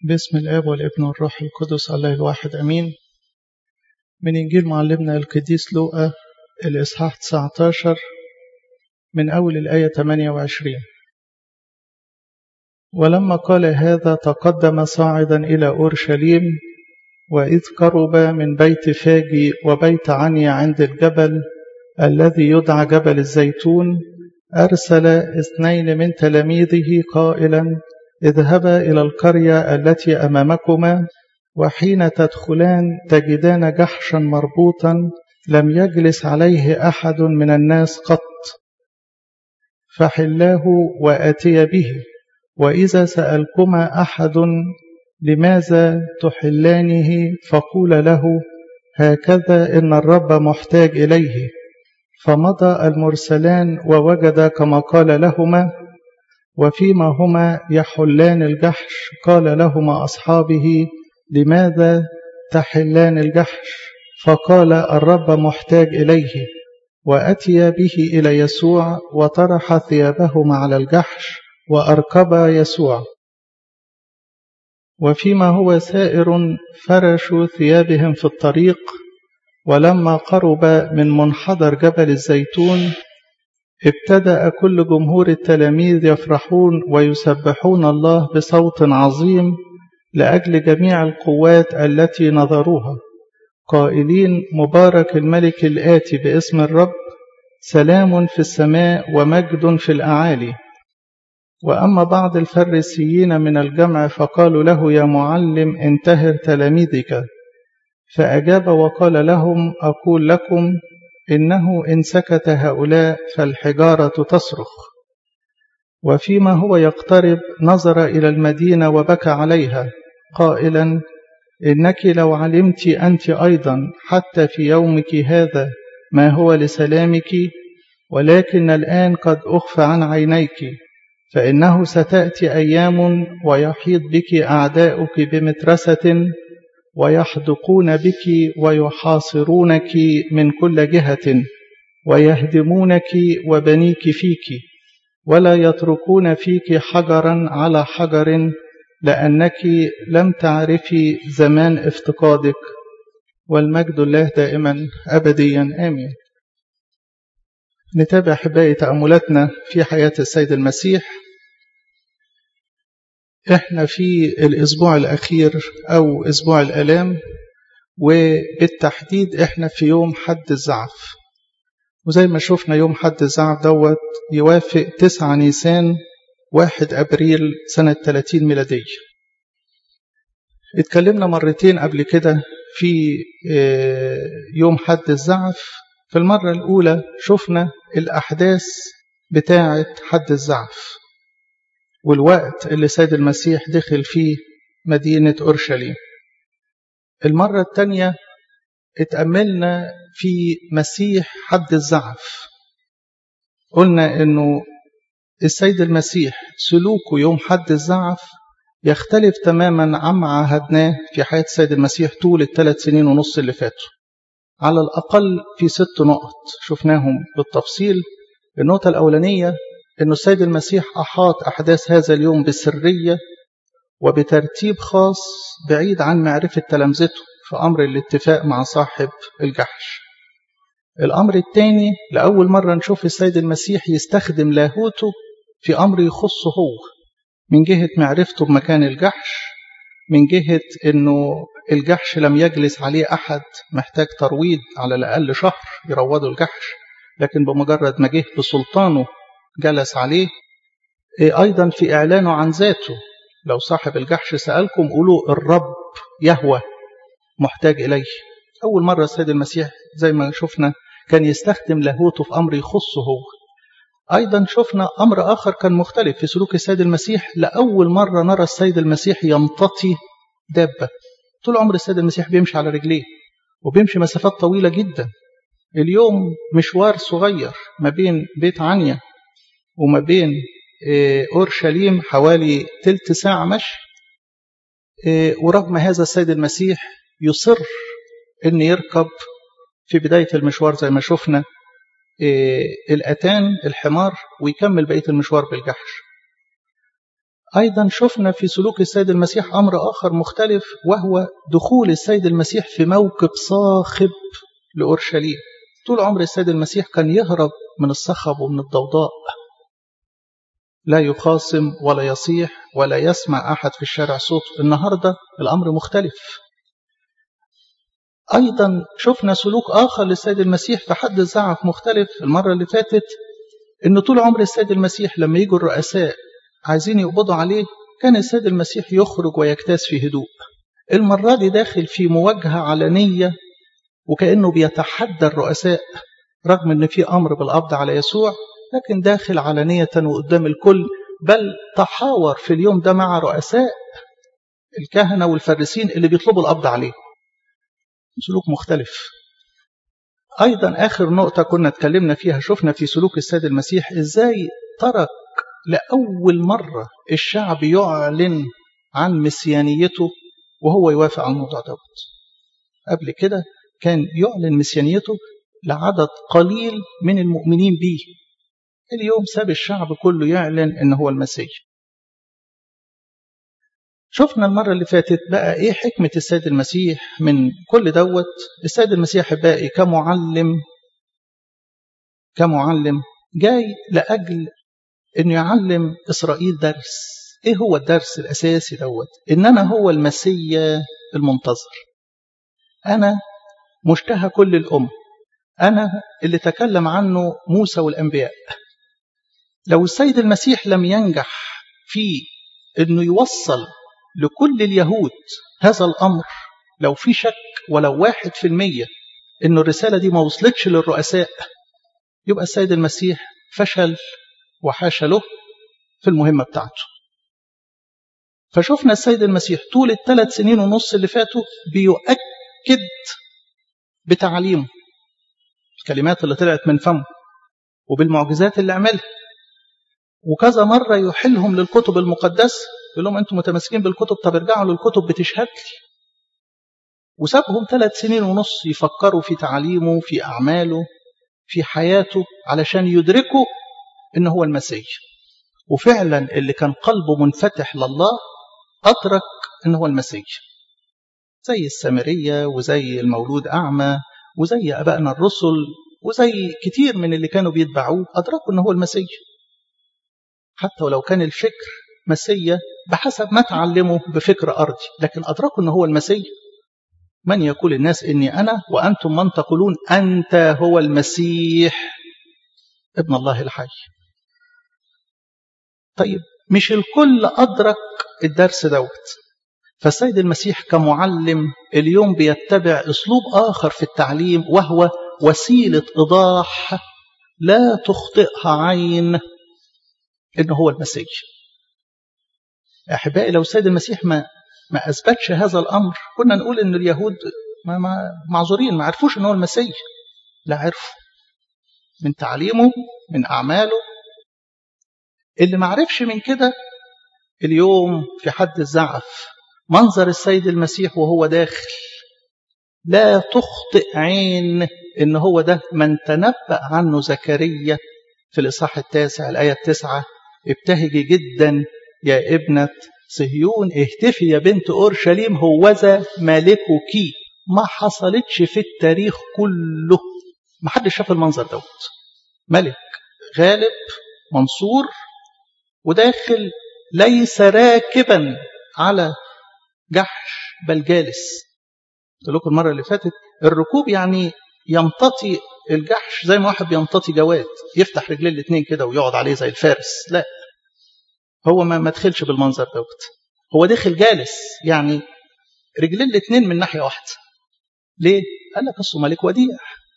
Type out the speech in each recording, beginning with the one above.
باسم الآب والابن والروح القدس الله الواحد أمين من إنجيل معلمنا القديس لوقا الإصحاح 19 من أول الآية 28 ولما قال هذا تقدم صاعدا إلى أورشليم وإذ قرب من بيت فاجي وبيت عنيا عند الجبل الذي يدعى جبل الزيتون أرسل اثنين من تلاميذه قائلا اذهبا إلى القرية التي أمامكما وحين تدخلان تجدان جحشا مربوطا لم يجلس عليه أحد من الناس قط فحلاه وآتي به وإذا سألكما أحد لماذا تحلانه فقول له هكذا إن الرب محتاج إليه فمضى المرسلان ووجد كما قال لهما وفيما هما يحلان الجحش قال لهما أصحابه لماذا تحلان الجحش فقال الرب محتاج إليه وأتي به إلى يسوع وطرح ثيابهما على الجحش وأركبا يسوع وفيما هو سائر فرشوا ثيابهم في الطريق ولما قرب من منحدر جبل الزيتون ابتدأ كل جمهور التلاميذ يفرحون ويسبحون الله بصوت عظيم لأجل جميع القوات التي نظروها قائلين مبارك الملك الآتي باسم الرب سلام في السماء ومجد في الأعالي وأما بعض الفريسيين من الجمع فقالوا له يا معلم انتهر تلاميذك فأجاب وقال لهم أقول لكم إنه إن سكت هؤلاء فالحجارة تصرخ وفيما هو يقترب نظر إلى المدينة وبكى عليها قائلا إنك لو علمت أنت أيضا حتى في يومك هذا ما هو لسلامك ولكن الآن قد أخفى عن عينيك فإنه ستأتي أيام ويحيط بك أعداؤك بمترسة ويحدقون بك ويحاصرونك من كل جهة ويهدمونك وبنيك فيك ولا يتركون فيك حجرا على حجر لأنك لم تعرفي زمان افتقادك والمجد الله دائما أبديا آمين نتابع حباية تأملاتنا في حياة السيد المسيح احنا في الاسبوع الاخير او اسبوع الالام وبالتحديد احنا في يوم حد الزعف وزي ما شفنا يوم حد الزعف دوت يوافق 9 نيسان 1 ابريل سنة 30 ميلادية اتكلمنا مرتين قبل كده في يوم حد الزعف في المرة الأولى شفنا الأحداث بتاعة حد الزعف والوقت اللي سيد المسيح دخل فيه مدينة أورشليم المرة الثانية اتأملنا في مسيح حد الزعف قلنا انه السيد المسيح سلوكه يوم حد الزعف يختلف تماما عما عهدناه في حياة السيد المسيح طول الثلاث سنين ونص اللي فاتوا على الأقل في ست نقط شفناهم بالتفصيل النقطة الأولانية أن السيد المسيح أحاط أحداث هذا اليوم بسرية وبترتيب خاص بعيد عن معرفة تلامذته في أمر الاتفاق مع صاحب الجحش الأمر الثاني لأول مرة نشوف السيد المسيح يستخدم لاهوته في أمر يخصه هو من جهة معرفته بمكان الجحش من جهة أنه الجحش لم يجلس عليه أحد محتاج ترويض على الأقل شهر يروضوا الجحش لكن بمجرد ما جه بسلطانه جلس عليه أيضا في إعلانه عن ذاته لو صاحب الجحش سألكم قولوا الرب يهوى محتاج إليه أول مرة السيد المسيح زي ما شفنا كان يستخدم لاهوته في أمر يخصه هو أيضا شفنا أمر آخر كان مختلف في سلوك السيد المسيح لأول مرة نرى السيد المسيح يمتطي دابة طول عمر السيد المسيح بيمشي على رجليه وبيمشي مسافات طويلة جدا اليوم مشوار صغير ما بين بيت عنيا وما بين أورشليم حوالي تلت ساعة مشي ورغم هذا السيد المسيح يصر أن يركب في بداية المشوار زي ما شفنا الأتان الحمار ويكمل بقية المشوار بالجحش أيضا شفنا في سلوك السيد المسيح أمر آخر مختلف وهو دخول السيد المسيح في موكب صاخب لأورشليم طول عمر السيد المسيح كان يهرب من الصخب ومن الضوضاء لا يخاصم ولا يصيح ولا يسمع أحد في الشارع صوت النهاردة الأمر مختلف أيضا شفنا سلوك آخر للسيد المسيح في حد الزعف مختلف المرة اللي فاتت إن طول عمر السيد المسيح لما يجوا الرؤساء عايزين يقبضوا عليه كان السيد المسيح يخرج ويجتاز في هدوء المرة دي داخل في مواجهة علنية وكأنه بيتحدى الرؤساء رغم ان في امر بالقبض على يسوع لكن داخل علانية وقدام الكل بل تحاور في اليوم ده مع رؤساء الكهنة والفريسين اللي بيطلبوا القبض عليه سلوك مختلف أيضا آخر نقطة كنا اتكلمنا فيها شفنا في سلوك السيد المسيح إزاي ترك لأول مرة الشعب يعلن عن مسيانيته وهو يوافق على الموضوع دوت قبل كده كان يعلن مسيانيته لعدد قليل من المؤمنين به اليوم ساب الشعب كله يعلن ان هو المسيح شفنا المرة اللي فاتت بقى ايه حكمة السيد المسيح من كل دوت السيد المسيح باقي كمعلم كمعلم جاي لأجل انه يعلم اسرائيل درس ايه هو الدرس الاساسي دوت ان انا هو المسيا المنتظر انا مشتهى كل الأم أنا اللي تكلم عنه موسى والأنبياء لو السيد المسيح لم ينجح في أنه يوصل لكل اليهود هذا الأمر لو في شك ولو واحد في المية أن الرسالة دي ما وصلتش للرؤساء يبقى السيد المسيح فشل وحاش له في المهمة بتاعته فشفنا السيد المسيح طول الثلاث سنين ونص اللي فاتوا بيؤكد بتعليمه الكلمات اللي طلعت من فمه وبالمعجزات اللي عملها وكذا مرة يحلهم للكتب المقدسة يقول لهم أنتم متمسكين بالكتب طب ارجعوا للكتب بتشهد لي وسابهم ثلاث سنين ونص يفكروا في تعليمه في أعماله في حياته علشان يدركوا إن هو المسيح وفعلا اللي كان قلبه منفتح لله أدرك إن هو المسيح زي السامرية وزي المولود أعمى وزي أبائنا الرسل وزي كتير من اللي كانوا بيتبعوه أدركوا أنه هو المسيح حتى ولو كان الفكر مسيا بحسب ما تعلموا بفكر أرضي لكن أدركوا أنه هو المسيح من يقول الناس إني أنا وأنتم من تقولون أنت هو المسيح ابن الله الحي طيب مش الكل أدرك الدرس دوت فالسيد المسيح كمعلم اليوم بيتبع اسلوب اخر في التعليم وهو وسيله ايضاح لا تخطئها عين انه هو المسيح. احبائي لو السيد المسيح ما ما اثبتش هذا الامر كنا نقول ان اليهود ما ما معذورين ما عرفوش ان هو المسيح. لا عرفوا من تعليمه من اعماله اللي ما عرفش من كده اليوم في حد الزعف منظر السيد المسيح وهو داخل لا تخطئ عين ان هو ده من تنبأ عنه زكريا في الإصحاح التاسع الآية التسعة ابتهجي جدا يا ابنة صهيون اهتفي يا بنت أورشليم هوذا ملكك ما حصلتش في التاريخ كله ما حدش شاف المنظر دوت ملك غالب منصور وداخل ليس راكبا على جحش بل جالس قلت لكم المرة اللي فاتت الركوب يعني يمتطي الجحش زي ما واحد بيمتطي جواد يفتح رجليه الاثنين كده ويقعد عليه زي الفارس لا هو ما ما دخلش بالمنظر دوت هو دخل جالس يعني رجليه الاثنين من ناحية واحدة ليه؟ قال لك أصله ملك وديع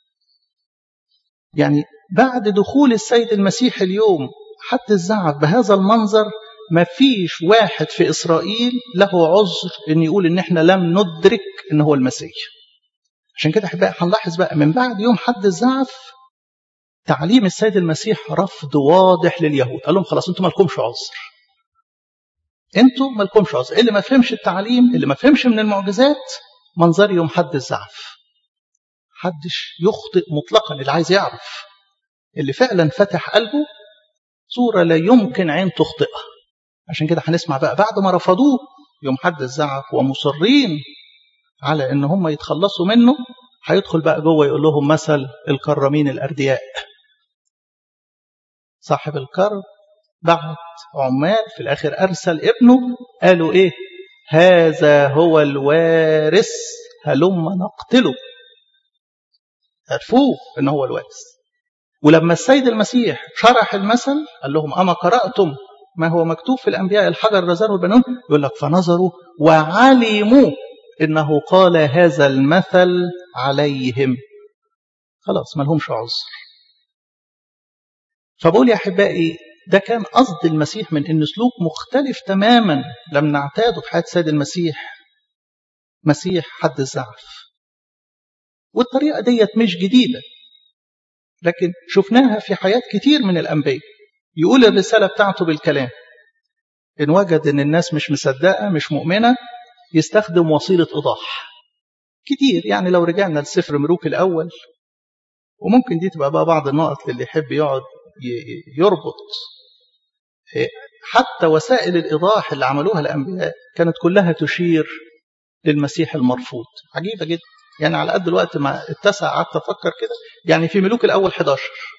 يعني بعد دخول السيد المسيح اليوم حتى الزعف بهذا المنظر ما فيش واحد في إسرائيل له عذر إن يقول إن إحنا لم ندرك إن هو المسيح عشان كده أحبائي هنلاحظ بقى من بعد يوم حد الزعف تعليم السيد المسيح رفض واضح لليهود قال لهم خلاص انتم مالكمش عذر انتم مالكمش عذر اللي ما فهمش التعليم اللي ما فهمش من المعجزات منظر يوم حد الزعف حدش يخطئ مطلقا اللي عايز يعرف اللي فعلا فتح قلبه صورة لا يمكن عين تخطئها عشان كده هنسمع بقى بعد ما رفضوه يوم حد الزعف ومصرين على ان هم يتخلصوا منه هيدخل بقى جوه يقول لهم مثل الكرمين الاردياء صاحب الكرم بعت عمال في الاخر ارسل ابنه قالوا ايه هذا هو الوارث هلم نقتله عرفوه ان هو الوارث ولما السيد المسيح شرح المثل قال لهم اما قراتم ما هو مكتوب في الانبياء الحجر رزان والبنون يقول لك فنظروا وعلموا انه قال هذا المثل عليهم خلاص ما لهمش عذر فبقول يا احبائي ده كان قصد المسيح من ان سلوك مختلف تماما لم نعتاده في حياه السيد المسيح مسيح حد الزعف والطريقه ديت مش جديده لكن شفناها في حياه كتير من الانبياء يقول الرساله بتاعته بالكلام ان وجد ان الناس مش مصدقه مش مؤمنه يستخدم وسيله ايضاح كتير يعني لو رجعنا لسفر ملوك الاول وممكن دي تبقى بقى بعض النقط اللي يحب يقعد يربط حتى وسائل الإيضاح اللي عملوها الأنبياء كانت كلها تشير للمسيح المرفوض عجيبة جدا يعني على قد الوقت ما اتسع قعدت أفكر كده يعني في ملوك الأول 11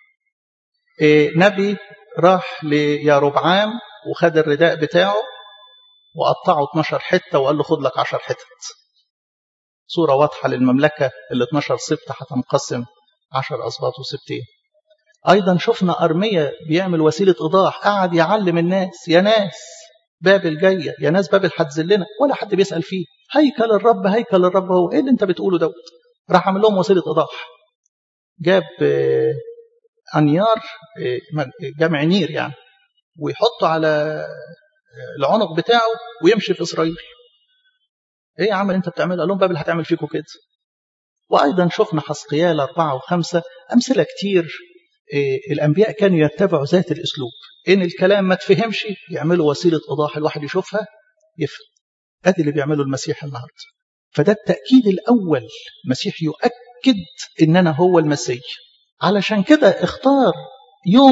نبي راح لياربعام وخد الرداء بتاعه وقطعه 12 حتة وقال له خد لك 10 حتت صورة واضحة للمملكة ال 12 سبت هتنقسم 10 أسباط وسبتين أيضا شفنا أرمية بيعمل وسيلة إيضاح قعد يعلم الناس يا ناس بابل جاية يا ناس بابل هتذلنا ولا حد بيسأل فيه هيكل الرب هيكل الرب هو إيه اللي أنت بتقوله دوت راح عمل لهم وسيلة إيضاح جاب أنيار جمع نير يعني ويحطه على العنق بتاعه ويمشي في إسرائيل إيه يا عم أنت بتعمله قال لهم بابل هتعمل فيكم كده وأيضا شفنا حسقيال أربعة وخمسة أمثلة كتير الأنبياء كانوا يتبعوا ذات الأسلوب إن الكلام ما تفهمش يعملوا وسيلة إيضاح الواحد يشوفها يفهم أدي اللي بيعمله المسيح النهاردة فده التأكيد الأول المسيح يؤكد إننا هو المسيح علشان كده اختار يوم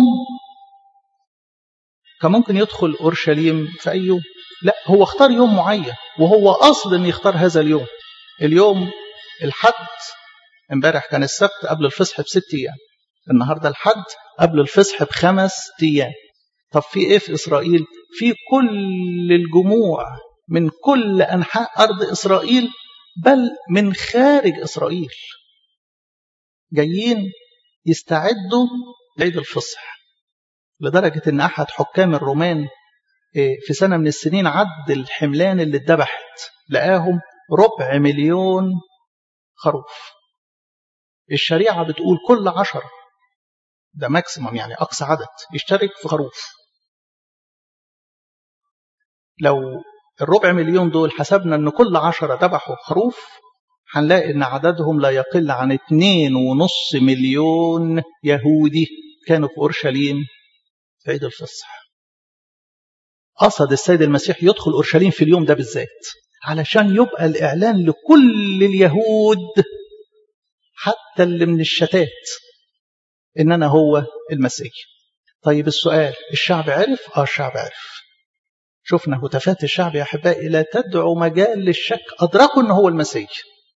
كان ممكن يدخل أورشليم في أي يوم لا هو اختار يوم معين وهو قصد أن يختار هذا اليوم اليوم الحد امبارح كان السبت قبل الفصح بست أيام النهارده الحد قبل الفصح بخمس ايام طب في ايه في اسرائيل في كل الجموع من كل انحاء ارض اسرائيل بل من خارج اسرائيل جايين يستعدوا لعيد الفصح لدرجة ان احد حكام الرومان في سنة من السنين عد الحملان اللي اتذبحت لقاهم ربع مليون خروف الشريعة بتقول كل عشرة ده ماكسيمم يعني أقصى عدد يشترك في خروف لو الربع مليون دول حسبنا أن كل عشرة ذبحوا خروف هنلاقي أن عددهم لا يقل عن اتنين ونص مليون يهودي كانوا في أورشليم في عيد الفصح قصد السيد المسيح يدخل أورشليم في اليوم ده بالذات علشان يبقى الإعلان لكل اليهود حتى اللي من الشتات إن أنا هو المسيح طيب السؤال الشعب عرف؟ آه الشعب عرف شفنا هتافات الشعب يا أحبائي لا تدعو مجال للشك أدركوا أنه هو المسيح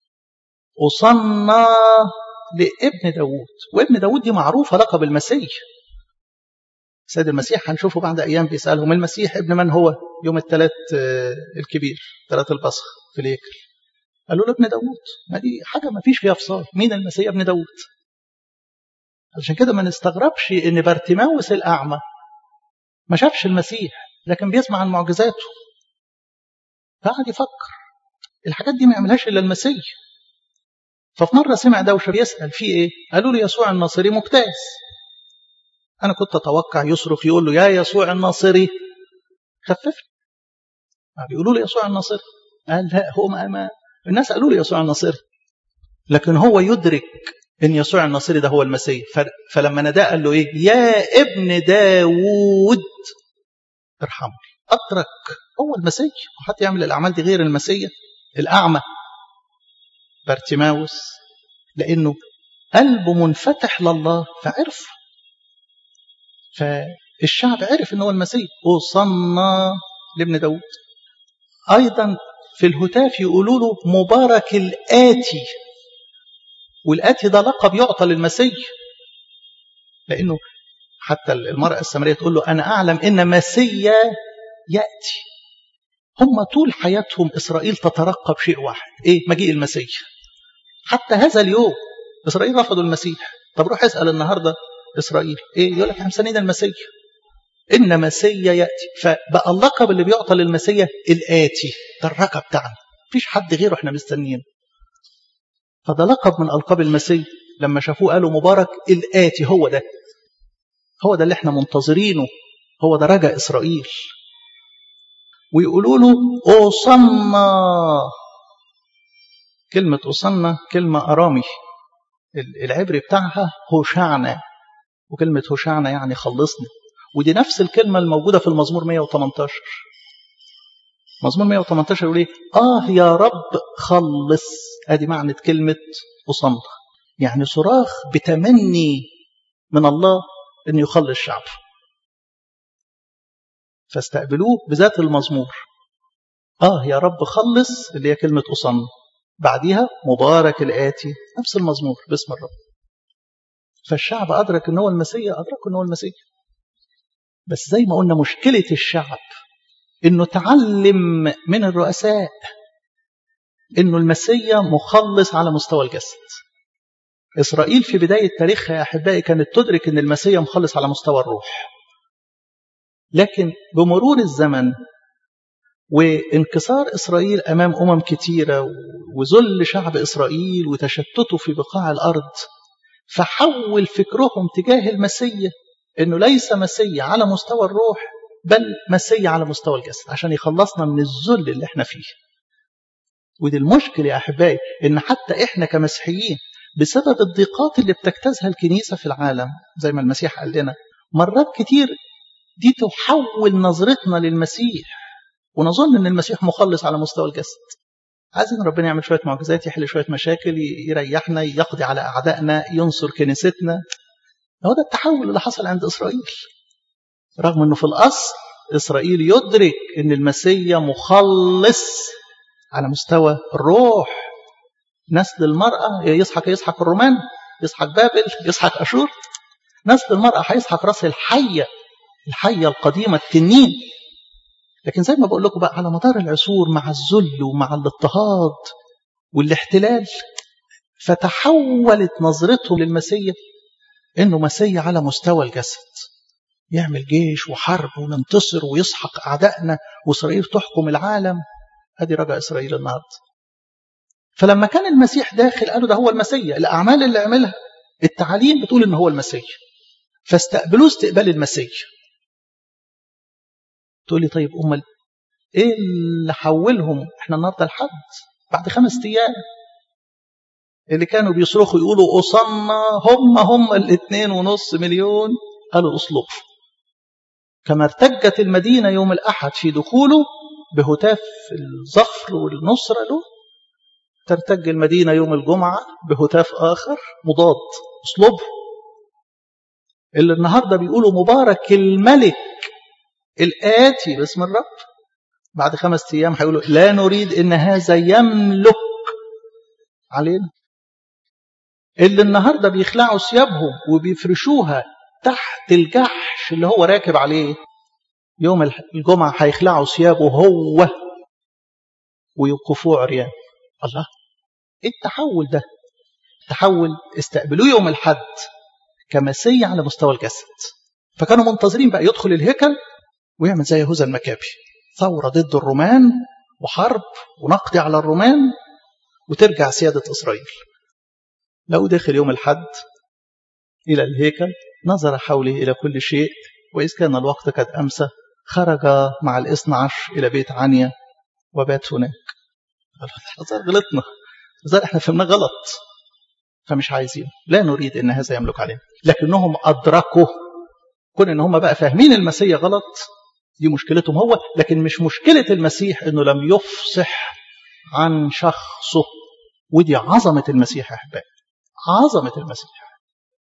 وصلنا لابن داود وابن داود دي معروفة لقب المسيح سيد المسيح هنشوفه بعد أيام بيسألهم المسيح ابن من هو يوم الثلاث الكبير ثلاث البصخ في الهيكل قالوا له ابن داود ما دي حاجة ما فيش فيها فصال مين المسيح ابن داود علشان كده ما نستغربش ان بارتيماوس الأعمى ما شافش المسيح لكن بيسمع عن معجزاته فقعد يفكر الحاجات دي ما يعملهاش إلا المسيح ففي مرة سمع دوشة بيسأل في إيه قالوا له يسوع الناصري مجتاز أنا كنت أتوقع يصرخ يقول له يا يسوع الناصري خففني بيقولوا له يسوع الناصري قال لا هو ما, ما الناس قالوا له يسوع الناصري لكن هو يدرك ان يسوع الناصري ده هو المسيح فلما نداه قال له ايه يا ابن داوود ارحمني اترك هو المسيح وحد يعمل الاعمال دي غير المسيح الاعمى بارتيماوس لانه قلبه منفتح لله فعرف الشعب عرف ان هو المسيح وصلنا لابن داود ايضا في الهتاف يقولوا له مبارك الاتي والاتي ده لقب يعطى للمسيح لانه حتى المرأة السامرية تقول له أنا أعلم إن مسيا يأتي هم طول حياتهم إسرائيل تترقب شيء واحد إيه مجيء المسيح حتى هذا اليوم إسرائيل رفضوا المسيح طب روح اسأل النهاردة إسرائيل إيه يقول لك احنا مستنيين المسيح إن مسيا يأتي فبقى اللقب اللي بيعطى للمسيا الآتي ده الركب بتاعنا مفيش حد غيره احنا مستنيين فده لقب من ألقاب المسيح لما شافوه قالوا مبارك الآتي هو ده هو ده اللي احنا منتظرينه هو ده رجاء إسرائيل ويقولوا له أوصلنا كلمة أوصلنا كلمة أرامي العبري بتاعها هوشعنا وكلمة هوشعنا يعني خلصنا ودي نفس الكلمة الموجودة في المزمور 118 مزمور 118 يقول ايه آه يا رب خلص ادي معنى كلمة أصمت يعني صراخ بتمني من الله أن يخلص شعبه فاستقبلوه بذات المزمور آه يا رب خلص اللي هي كلمة أصم بعديها مبارك الآتي نفس المزمور باسم الرب فالشعب أدرك أنه هو المسيح أدرك أنه هو المسيح بس زي ما قلنا مشكلة الشعب أنه تعلم من الرؤساء أنه المسيح مخلص على مستوى الجسد إسرائيل في بداية تاريخها يا أحبائي كانت تدرك أن المسيح مخلص على مستوى الروح لكن بمرور الزمن وانكسار إسرائيل أمام أمم كتيرة وذل شعب إسرائيل وتشتته في بقاع الأرض فحول فكرهم تجاه المسيح أنه ليس مسيح على مستوى الروح بل مسيح على مستوى الجسد عشان يخلصنا من الذل اللي احنا فيه ودي المشكلة يا أحبائي إن حتى إحنا كمسيحيين بسبب الضيقات اللي بتجتازها الكنيسة في العالم زي ما المسيح قال لنا مرات كتير دي تحول نظرتنا للمسيح ونظن ان المسيح مخلص على مستوى الجسد عايزين ربنا يعمل شويه معجزات يحل شويه مشاكل يريحنا يقضي على اعدائنا ينصر كنيستنا هو ده التحول اللي حصل عند اسرائيل رغم انه في الاصل اسرائيل يدرك ان المسيح مخلص على مستوى الروح نسل المرأة يسحق يسحق الرومان يسحق بابل يسحق أشور نسل المرأة هيسحق راس الحية الحية القديمة التنين لكن زي ما بقول لكم بقى على مدار العصور مع الذل ومع الاضطهاد والاحتلال فتحولت نظرتهم للمسيح انه مسيح على مستوى الجسد يعمل جيش وحرب وننتصر ويسحق اعدائنا واسرائيل تحكم العالم ادي رجع اسرائيل النهارده فلما كان المسيح داخل قالوا ده هو المسيح الاعمال اللي عملها التعاليم بتقول ان هو المسيح فاستقبلوه استقبال المسيح تقول لي طيب امال ايه اللي حولهم احنا النهارده الحد بعد خمس ايام اللي كانوا بيصرخوا يقولوا أصلنا هم هم الاثنين ونص مليون قالوا اصلبوا كما ارتجت المدينة يوم الأحد في دخوله بهتاف الظفر والنصرة له ترتج المدينة يوم الجمعة بهتاف آخر مضاد اصلبه اللي النهاردة بيقولوا مبارك الملك الآتي باسم الرب بعد خمس أيام هيقولوا لا نريد إن هذا يملك علينا اللي النهاردة بيخلعوا ثيابهم وبيفرشوها تحت الجحش اللي هو راكب عليه يوم الجمعة هيخلعوا ثيابه هو ويوقفوه عريان الله ايه التحول ده تحول استقبلوه يوم الحد كمسيح على مستوى الجسد فكانوا منتظرين بقى يدخل الهيكل ويعمل زي يهوذا المكابي ثورة ضد الرومان وحرب ونقضي على الرومان وترجع سيادة إسرائيل لو دخل يوم الحد إلى الهيكل نظر حوله إلى كل شيء وإذ كان الوقت قد أمسى خرج مع الاثنى عشر إلى بيت عنيا وبات هناك قال غلطنا زال احنا فهمنا غلط فمش عايزين لا نريد ان هذا يملك علينا لكنهم ادركوا كون ان هم بقى فاهمين المسيح غلط دي مشكلتهم هو لكن مش مشكلة المسيح انه لم يفصح عن شخصه ودي عظمة المسيح يا احبائي عظمة المسيح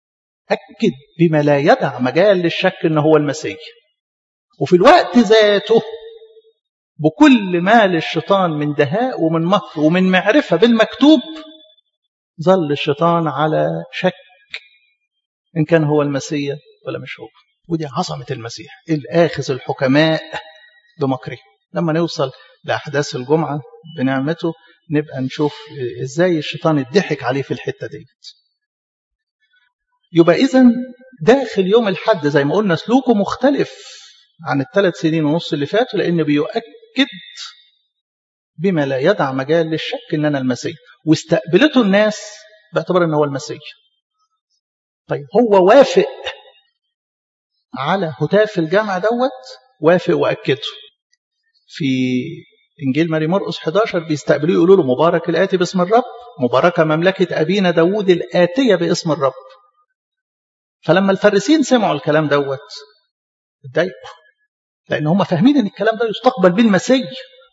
أكد بما لا يدع مجال للشك أنه هو المسيح وفي الوقت ذاته بكل ما للشيطان من دهاء ومن مكر ومن معرفة بالمكتوب ظل الشيطان على شك إن كان هو المسيح ولا مش هو ودي عظمة المسيح الآخذ الحكماء بمكره لما نوصل لأحداث الجمعة بنعمته نبقى نشوف إزاي الشيطان اتضحك عليه في الحتة ديت يبقى إذا داخل يوم الحد زي ما قلنا سلوكه مختلف عن الثلاث سنين ونص اللي فاتوا لأنه بيؤكد بما لا يدع مجال للشك إن أنا المسيح واستقبلته الناس باعتبار أنه هو المسيح طيب هو وافق على هتاف الجامع دوت وافق وأكده في إنجيل ماري مرقس 11 بيستقبلوه يقولوا له مبارك الآتي باسم الرب مباركة مملكة أبينا داوود الآتية باسم الرب فلما الفارسيين سمعوا الكلام دوت اتضايقوا لأن هم فاهمين إن الكلام ده يستقبل به المسيح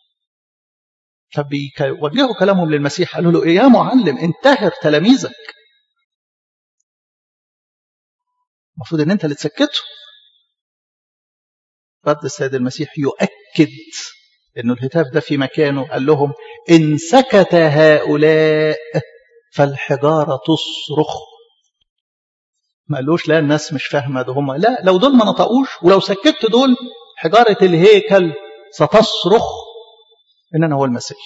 فبيوجهوا كلامهم للمسيح قالوا له إيه يا معلم انتهر تلاميذك المفروض ان انت اللي تسكته رد السيد المسيح يؤكد انه الهتاف ده في مكانه قال لهم ان سكت هؤلاء فالحجاره تصرخ ما قالوش لا الناس مش فاهمه ده هم لا لو دول ما نطقوش ولو سكت دول حجاره الهيكل ستصرخ ان انا هو المسيح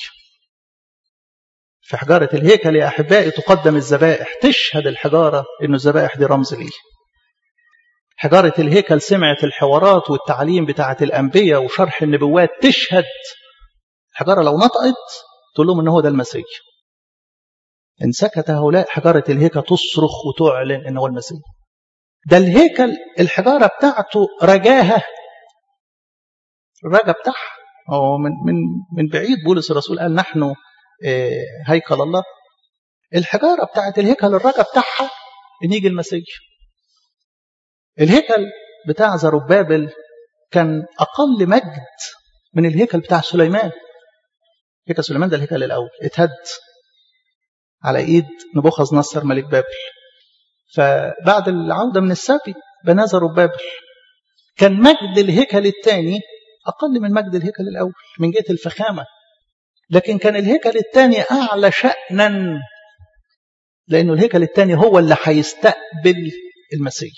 في حجاره الهيكل يا احبائي تقدم الذبائح تشهد الحجاره انه الذبائح دي رمز ليه حجارة الهيكل سمعت الحوارات والتعليم بتاعة الأنبياء وشرح النبوات تشهد الحجارة لو نطقت تقول لهم إن هو ده المسيح إن سكت هؤلاء حجارة الهيكل تصرخ وتعلن إن هو المسيح ده الهيكل الحجارة بتاعته رجاها الرجا بتاعها هو من من من بعيد بولس الرسول قال نحن هيكل الله الحجارة بتاعت الهيكل الرجا بتاعها إن يجي المسيح الهيكل بتاع زربابل كان أقل مجد من الهيكل بتاع سليمان هيكل سليمان ده الهيكل الأول اتهد على إيد نبوخذ نصر ملك بابل فبعد العودة من السبي بنى زربابل كان مجد الهيكل الثاني أقل من مجد الهيكل الأول من جهة الفخامة لكن كان الهيكل الثاني أعلى شأنا لأنه الهيكل الثاني هو اللي هيستقبل المسيح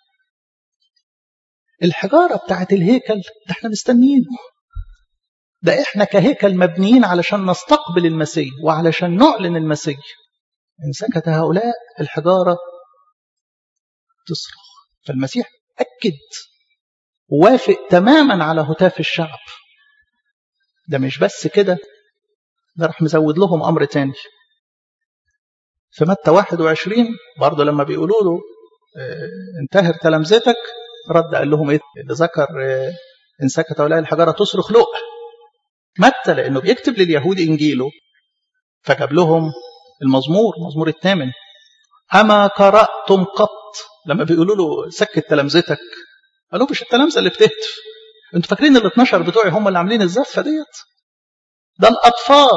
الحجارة بتاعت الهيكل ده احنا مستنيينه ده احنا كهيكل مبنيين علشان نستقبل المسيح وعلشان نعلن المسيح إن سكت هؤلاء الحجارة تصرخ فالمسيح أكد ووافق تماما على هتاف الشعب ده مش بس كده ده راح مزود لهم أمر تاني في متى 21 برضه لما بيقولوا له انتهر تلامذتك رد قال لهم ايه اللي ذكر ان سكت هؤلاء الحجاره تصرخ لؤ متى لانه بيكتب لليهود انجيله فجاب لهم المزمور مزمور الثامن اما قراتم قط لما بيقولوا له سكت تلامذتك قالوا مش التلامذه اللي بتهتف انتوا فاكرين ال 12 بتوعي هم اللي عاملين الزفه ديت ده الاطفال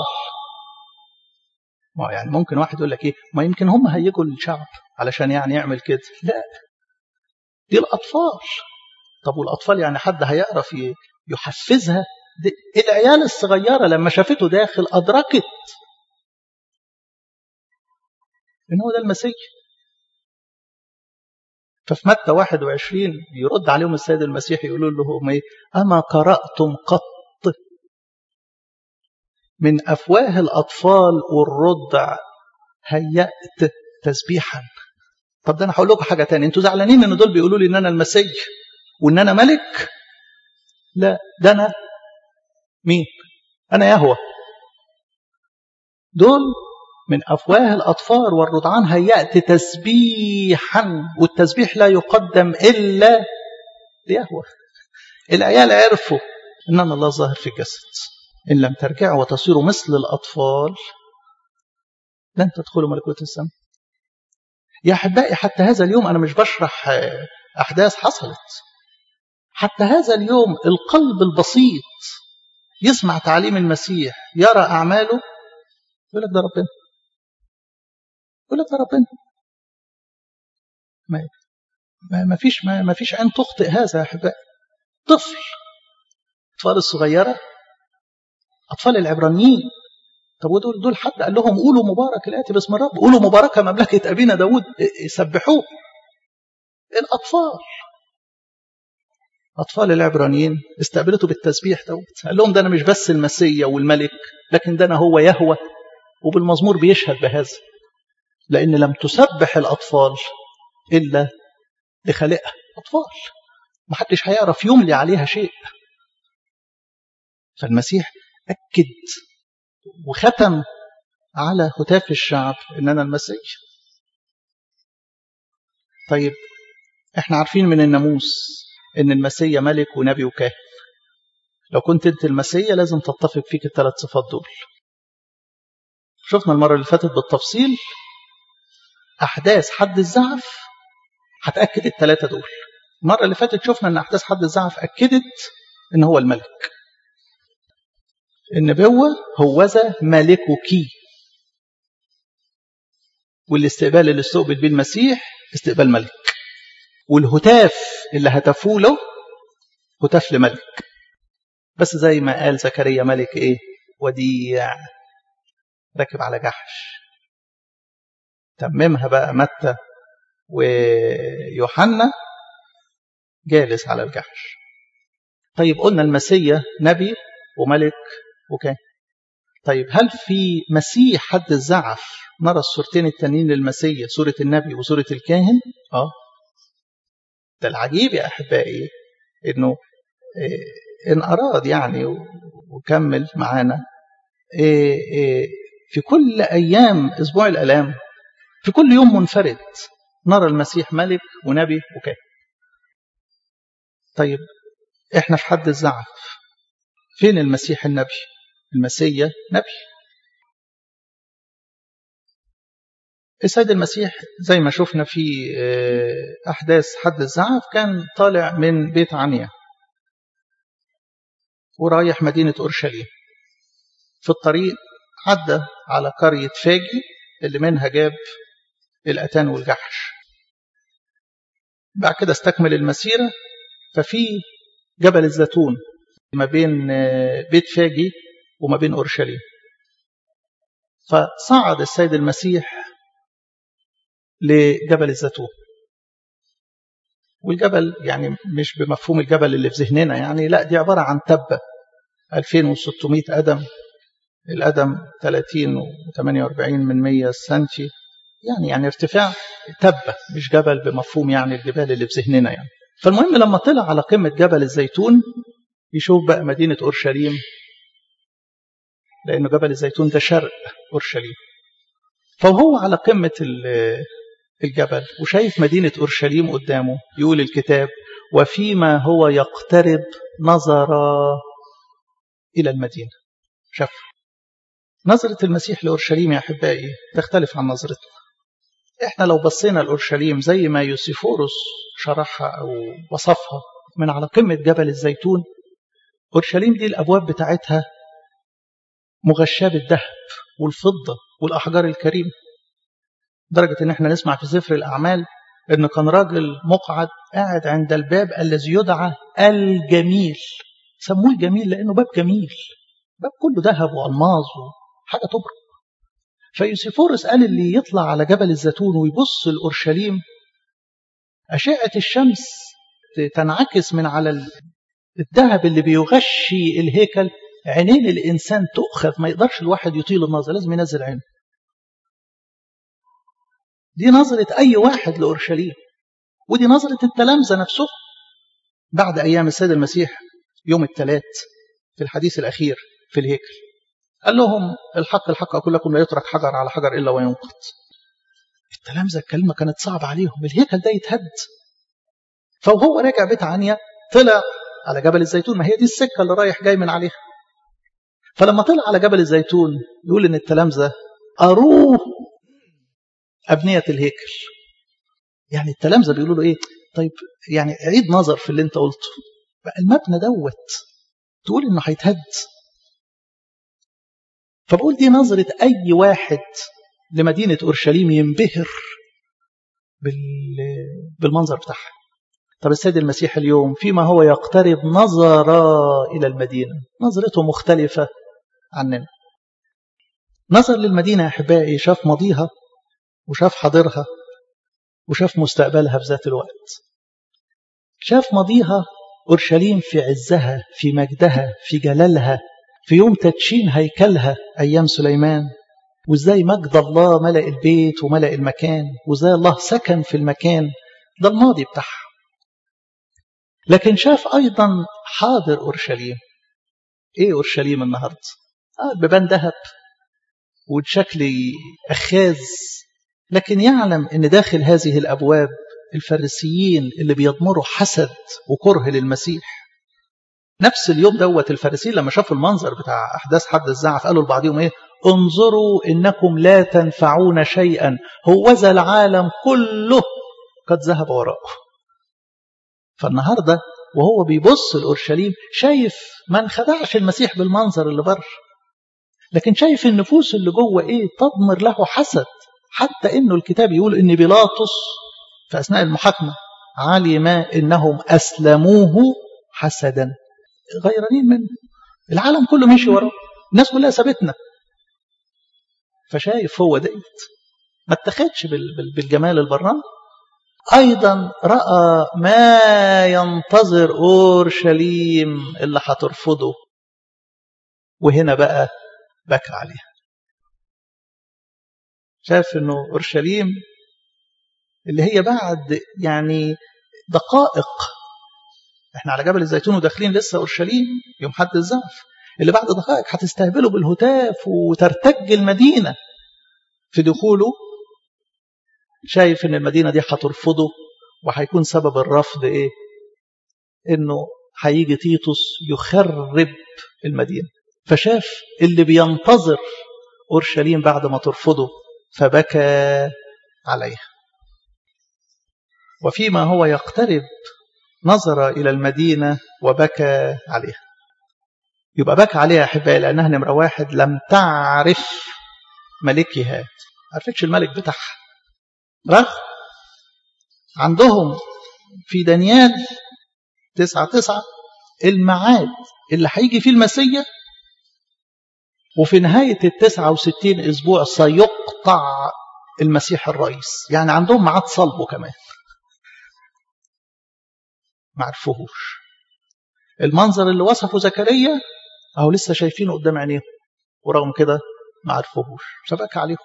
ما يعني ممكن واحد يقول لك ايه ما يمكن هم هيجوا للشعب علشان يعني يعمل كده لا دي الأطفال طب والأطفال يعني حد هيعرف يحفزها دي العيال الصغيرة لما شافته داخل أدركت إن هو ده المسيح ففي متى 21 يرد عليهم السيد المسيح يقولوا لهم ايه أما قرأتم قط من أفواه الأطفال والرضع هيأت تسبيحا طب ده انا هقول لكم حاجه تانية انتوا زعلانين ان دول بيقولوا لي ان انا المسيح وان انا ملك لا ده انا مين انا يهوى دول من افواه الاطفال والرضعان هيأت تسبيحا والتسبيح لا يقدم الا ليهوى العيال عرفوا ان انا الله ظاهر في الجسد ان لم ترجعوا وتصيروا مثل الاطفال لن تدخلوا ملكوت السماء يا أحبائي حتى هذا اليوم أنا مش بشرح أحداث حصلت حتى هذا اليوم القلب البسيط يسمع تعليم المسيح يرى أعماله يقول لك ده ربنا يقول لك ده ربنا ما ما فيش ما فيش عين تخطئ هذا يا احبائي طفل الاطفال الصغيره اطفال العبرانيين طب ودول دول حد قال لهم قولوا مبارك الاتي باسم الرب قولوا مباركه مملكه ابينا داود يسبحوه الاطفال اطفال العبرانيين استقبلته بالتسبيح دوت قال لهم ده انا مش بس المسيا والملك لكن ده انا هو يهوى وبالمزمور بيشهد بهذا لان لم تسبح الاطفال الا لخالقها اطفال ما حدش هيعرف يملي عليها شيء فالمسيح اكد وختم على هتاف الشعب ان انا المسيح طيب احنا عارفين من الناموس ان المسيا ملك ونبي وكاهن لو كنت انت المسيا لازم تتفق فيك الثلاث صفات دول شفنا المرة اللي فاتت بالتفصيل أحداث حد الزعف هتأكد الثلاثة دول المرة اللي فاتت شفنا أن أحداث حد الزعف أكدت أن هو الملك النبوة هوذا ملكك والاستقبال اللي استقبل بيه المسيح استقبال ملك والهتاف اللي هتفوا له هتاف لملك بس زي ما قال زكريا ملك ايه وديع راكب على جحش تممها بقى متى ويوحنا جالس على الجحش طيب قلنا المسيا نبي وملك وكان طيب هل في مسيح حد الزعف نرى الصورتين التانيين للمسيا صورة النبي وصورة الكاهن اه ده العجيب يا أحبائي إنه إيه إن أراد يعني وكمل معانا إيه إيه في كل أيام أسبوع الألام في كل يوم منفرد نرى المسيح ملك ونبي وكاهن طيب احنا في حد الزعف فين المسيح النبي المسيا نبي السيد المسيح زي ما شفنا في أحداث حد الزعف كان طالع من بيت عنيا ورايح مدينة أورشليم في الطريق عدى على قرية فاجي اللي منها جاب الأتان والجحش بعد كده استكمل المسيرة ففي جبل الزيتون ما بين بيت فاجي وما بين أورشليم فصعد السيد المسيح لجبل الزيتون والجبل يعني مش بمفهوم الجبل اللي في ذهننا يعني لا دي عبارة عن تبة 2600 قدم القدم 30 و48 من 100 سنتي يعني يعني ارتفاع تبة مش جبل بمفهوم يعني الجبال اللي في ذهننا يعني فالمهم لما طلع على قمة جبل الزيتون يشوف بقى مدينة أورشليم لأنه جبل الزيتون ده شرق أورشليم فهو على قمة الجبل وشايف مدينة أورشليم قدامه يقول الكتاب وفيما هو يقترب نظر إلى المدينة شاف نظرة المسيح لأورشليم يا أحبائي تختلف عن نظرتنا إحنا لو بصينا لأورشليم زي ما يوسيفوروس شرحها أو وصفها من على قمة جبل الزيتون أورشليم دي الأبواب بتاعتها مغشاة بالذهب والفضة والأحجار الكريمة درجة إن إحنا نسمع في سفر الأعمال إن كان راجل مقعد قاعد عند الباب الذي يدعى الجميل سموه الجميل لأنه باب جميل باب كله ذهب وألماظ وحاجة تبرق فيوسيفورس قال اللي يطلع على جبل الزيتون ويبص لأورشليم أشعة الشمس تنعكس من على الذهب اللي بيغشي الهيكل عينين الإنسان تؤخذ ما يقدرش الواحد يطيل النظر لازم ينزل عينه دي نظرة أي واحد لأورشليم ودي نظرة التلامذة نفسه بعد أيام السيد المسيح يوم الثلاث في الحديث الأخير في الهيكل قال لهم الحق الحق أقول لكم لا يترك حجر على حجر إلا وينقض التلامذة الكلمة كانت صعبة عليهم الهيكل ده يتهد فوهو راجع بيت عنيا طلع على جبل الزيتون ما هي دي السكة اللي رايح جاي من عليها فلما طلع على جبل الزيتون يقول إن التلامذة أروه أبنية الهيكل يعني التلامذة بيقولوا له إيه طيب يعني عيد نظر في اللي أنت قلته بقى المبنى دوت تقول إنه هيتهد فبقول دي نظرة أي واحد لمدينة أورشليم ينبهر بالمنظر بتاعها طب السيد المسيح اليوم فيما هو يقترب نظر إلى المدينة نظرته مختلفة عننا نظر للمدينة يا أحبائي شاف ماضيها وشاف حاضرها وشاف مستقبلها في ذات الوقت شاف ماضيها أورشليم في عزها في مجدها في جلالها في يوم تدشين هيكلها أيام سليمان وإزاي مجد الله ملأ البيت وملأ المكان وإزاي الله سكن في المكان ده الماضي بتاعها لكن شاف أيضا حاضر أورشليم إيه أورشليم النهاردة؟ آه ببان ذهب وشكل أخاذ لكن يعلم أن داخل هذه الأبواب الفريسيين اللي بيضمروا حسد وكره للمسيح نفس اليوم دوت الفريسيين لما شافوا المنظر بتاع أحداث حد الزعف قالوا لبعضهم إيه انظروا إنكم لا تنفعون شيئا هوذا العالم كله قد ذهب وراءه فالنهاردة وهو بيبص لأورشليم شايف ما انخدعش المسيح بالمنظر اللي بره لكن شايف النفوس اللي جوه ايه تضمر له حسد حتى انه الكتاب يقول ان بيلاطس في اثناء المحاكمه علم انهم اسلموه حسدا غيرانين منه العالم كله مشي وراه الناس كلها سابتنا فشايف هو دقيت ما اتخدش بالجمال البراني ايضا راى ما ينتظر اورشليم اللي هترفضه وهنا بقى بكى عليها شاف انه اورشليم اللي هي بعد يعني دقائق احنا على جبل الزيتون وداخلين لسه اورشليم يوم حد الزعف اللي بعد دقائق هتستهبله بالهتاف وترتج المدينه في دخوله شايف ان المدينه دي هترفضه وهيكون سبب الرفض ايه انه هيجي تيتوس يخرب المدينه فشاف اللي بينتظر اورشليم بعد ما ترفضه فبكى عليها وفيما هو يقترب نظر الى المدينه وبكى عليها يبقى بكى عليها احبائي لانها نمره واحد لم تعرف ملكها عرفتش الملك بتاعها رغم عندهم في دانيال تسعة تسعة الميعاد اللي هيجي فيه المسيا وفي نهاية التسعة وستين أسبوع سيقطع المسيح الرئيس يعني عندهم ميعاد صلبه كمان ما عرفوهوش المنظر اللي وصفه زكريا أهو لسه شايفينه قدام عينيهم ورغم كده ما عرفوهوش فبكى عليهم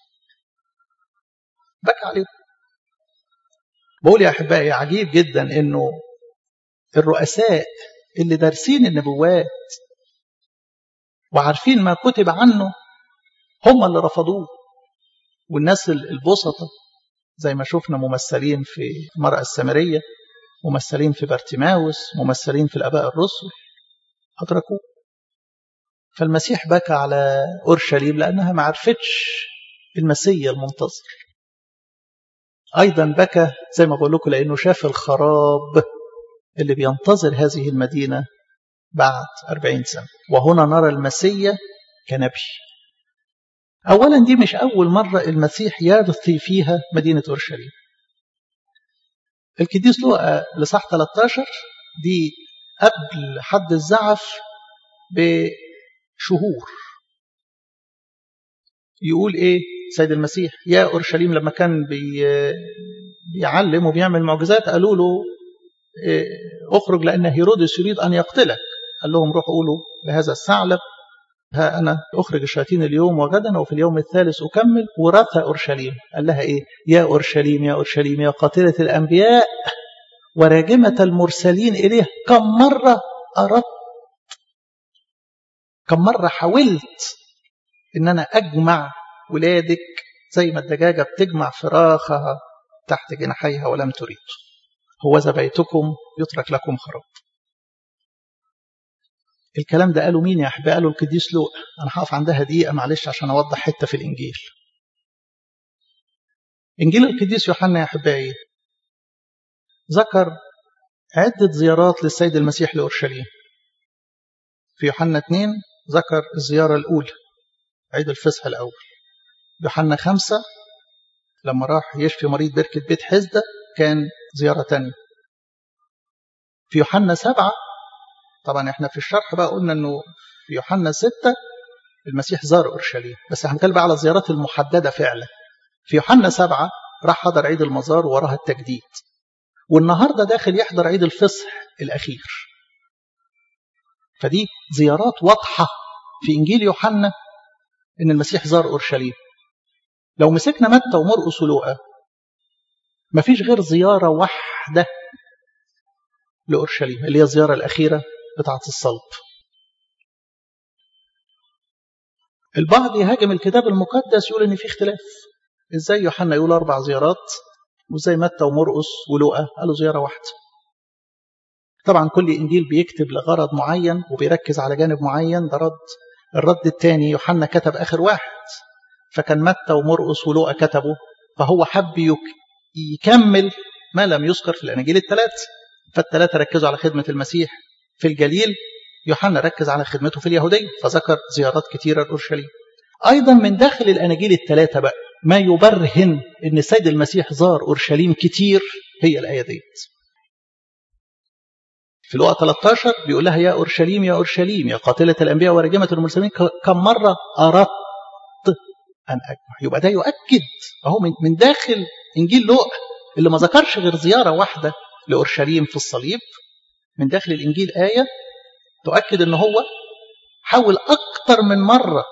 بكى عليهم بقول يا أحبائي عجيب جدا إنه الرؤساء اللي دارسين النبوات وعارفين ما كتب عنه هم اللي رفضوه والناس البسطة زي ما شفنا ممثلين في المرأة السامرية ممثلين في بارتيماوس ممثلين في الآباء الرسل أدركوه فالمسيح بكى على أورشليم لأنها ما عرفتش المسيا المنتظر أيضا بكى زي ما بقول لكم لأنه شاف الخراب اللي بينتظر هذه المدينة بعد أربعين سنة وهنا نرى المسيا كنبي أولا دي مش أول مرة المسيح يرثي فيها مدينة أورشليم القديس لوقا لصح 13 دي قبل حد الزعف بشهور يقول ايه سيد المسيح يا اورشليم لما كان بي بيعلم وبيعمل معجزات قالوا له إيه اخرج لان هيرودس يريد ان يقتلك قال لهم روحوا قولوا لهذا الثعلب ها انا اخرج الشياطين اليوم وغدا وفي اليوم الثالث اكمل ورثى اورشليم قال لها ايه يا اورشليم يا اورشليم يا قاتله الانبياء وراجمه المرسلين اليه كم مره اردت كم مره حاولت ان انا اجمع ولادك زي ما الدجاجه بتجمع فراخها تحت جناحيها ولم تريد هوذا بيتكم يترك لكم خراب الكلام ده قالوا مين يا احبائي قالوا القديس لوقا انا هقف عندها دقيقه معلش عشان اوضح حته في الانجيل انجيل القديس يوحنا يا احبائي ذكر عده زيارات للسيد المسيح لاورشليم في يوحنا 2 ذكر الزياره الاولى عيد الفصح الاول يوحنا خمسة لما راح يشفي مريض بركة بيت حزدة كان زيارة تانية في يوحنا سبعة طبعا احنا في الشرح بقى قلنا انه في يوحنا ستة المسيح زار اورشليم بس هنتكلم بقى على الزيارات المحددة فعلا في يوحنا سبعة راح حضر عيد المزار وراها التجديد والنهاردة داخل يحضر عيد الفصح الأخير فدي زيارات واضحة في إنجيل يوحنا إن المسيح زار أورشليم لو مسكنا متى ومرقس ولوقا مفيش غير زيارة واحدة لأورشليم اللي هي الزيارة الأخيرة بتاعة الصلب البعض يهاجم الكتاب المقدس يقول إن في اختلاف إزاي يوحنا يقول أربع زيارات وإزاي متى ومرقس ولوقا قالوا زيارة واحدة طبعا كل إنجيل بيكتب لغرض معين وبيركز على جانب معين ده رد الرد الثاني يوحنا كتب آخر واحد فكان متى ومرقس ولوقا كتبوا فهو حب يكمل ما لم يذكر في الأناجيل الثلاث فالثلاثة ركزوا على خدمة المسيح في الجليل يوحنا ركز على خدمته في اليهودية فذكر زيارات كثيرة لأورشليم أيضا من داخل الأناجيل الثلاثة بقى ما يبرهن أن السيد المسيح زار أورشليم كتير هي الآية ديت في الوقت 13 بيقول لها يا أورشليم يا أورشليم يا قاتلة الأنبياء ورجمة المرسلين كم مرة أردت أن أجمع يبقى ده يؤكد أهو من داخل إنجيل لوقا اللي ما ذكرش غير زيارة واحدة لأورشليم في الصليب من داخل الإنجيل آية تؤكد أن هو حاول أكتر من مرة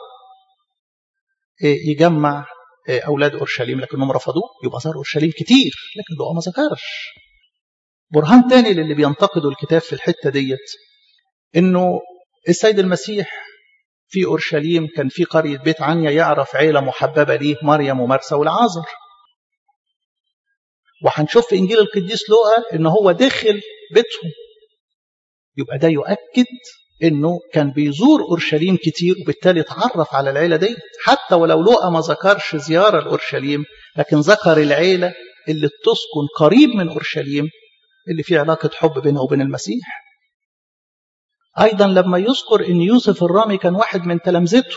يجمع أولاد أورشليم لكنهم رفضوه يبقى زار أورشليم كتير لكن لوقا ما ذكرش برهان تاني للي بينتقدوا الكتاب في الحتة ديت انه السيد المسيح في اورشليم كان في قرية بيت عنيا يعرف عيلة محببة ليه مريم ومرسى والعازر وهنشوف في انجيل القديس لوقا ان هو دخل بيتهم يبقى ده يؤكد انه كان بيزور اورشليم كتير وبالتالي اتعرف على العيله دي حتى ولو لوقا ما ذكرش زياره لاورشليم لكن ذكر العيله اللي بتسكن قريب من اورشليم اللي فيه علاقة حب بينها وبين المسيح أيضا لما يذكر أن يوسف الرامي كان واحد من تلامذته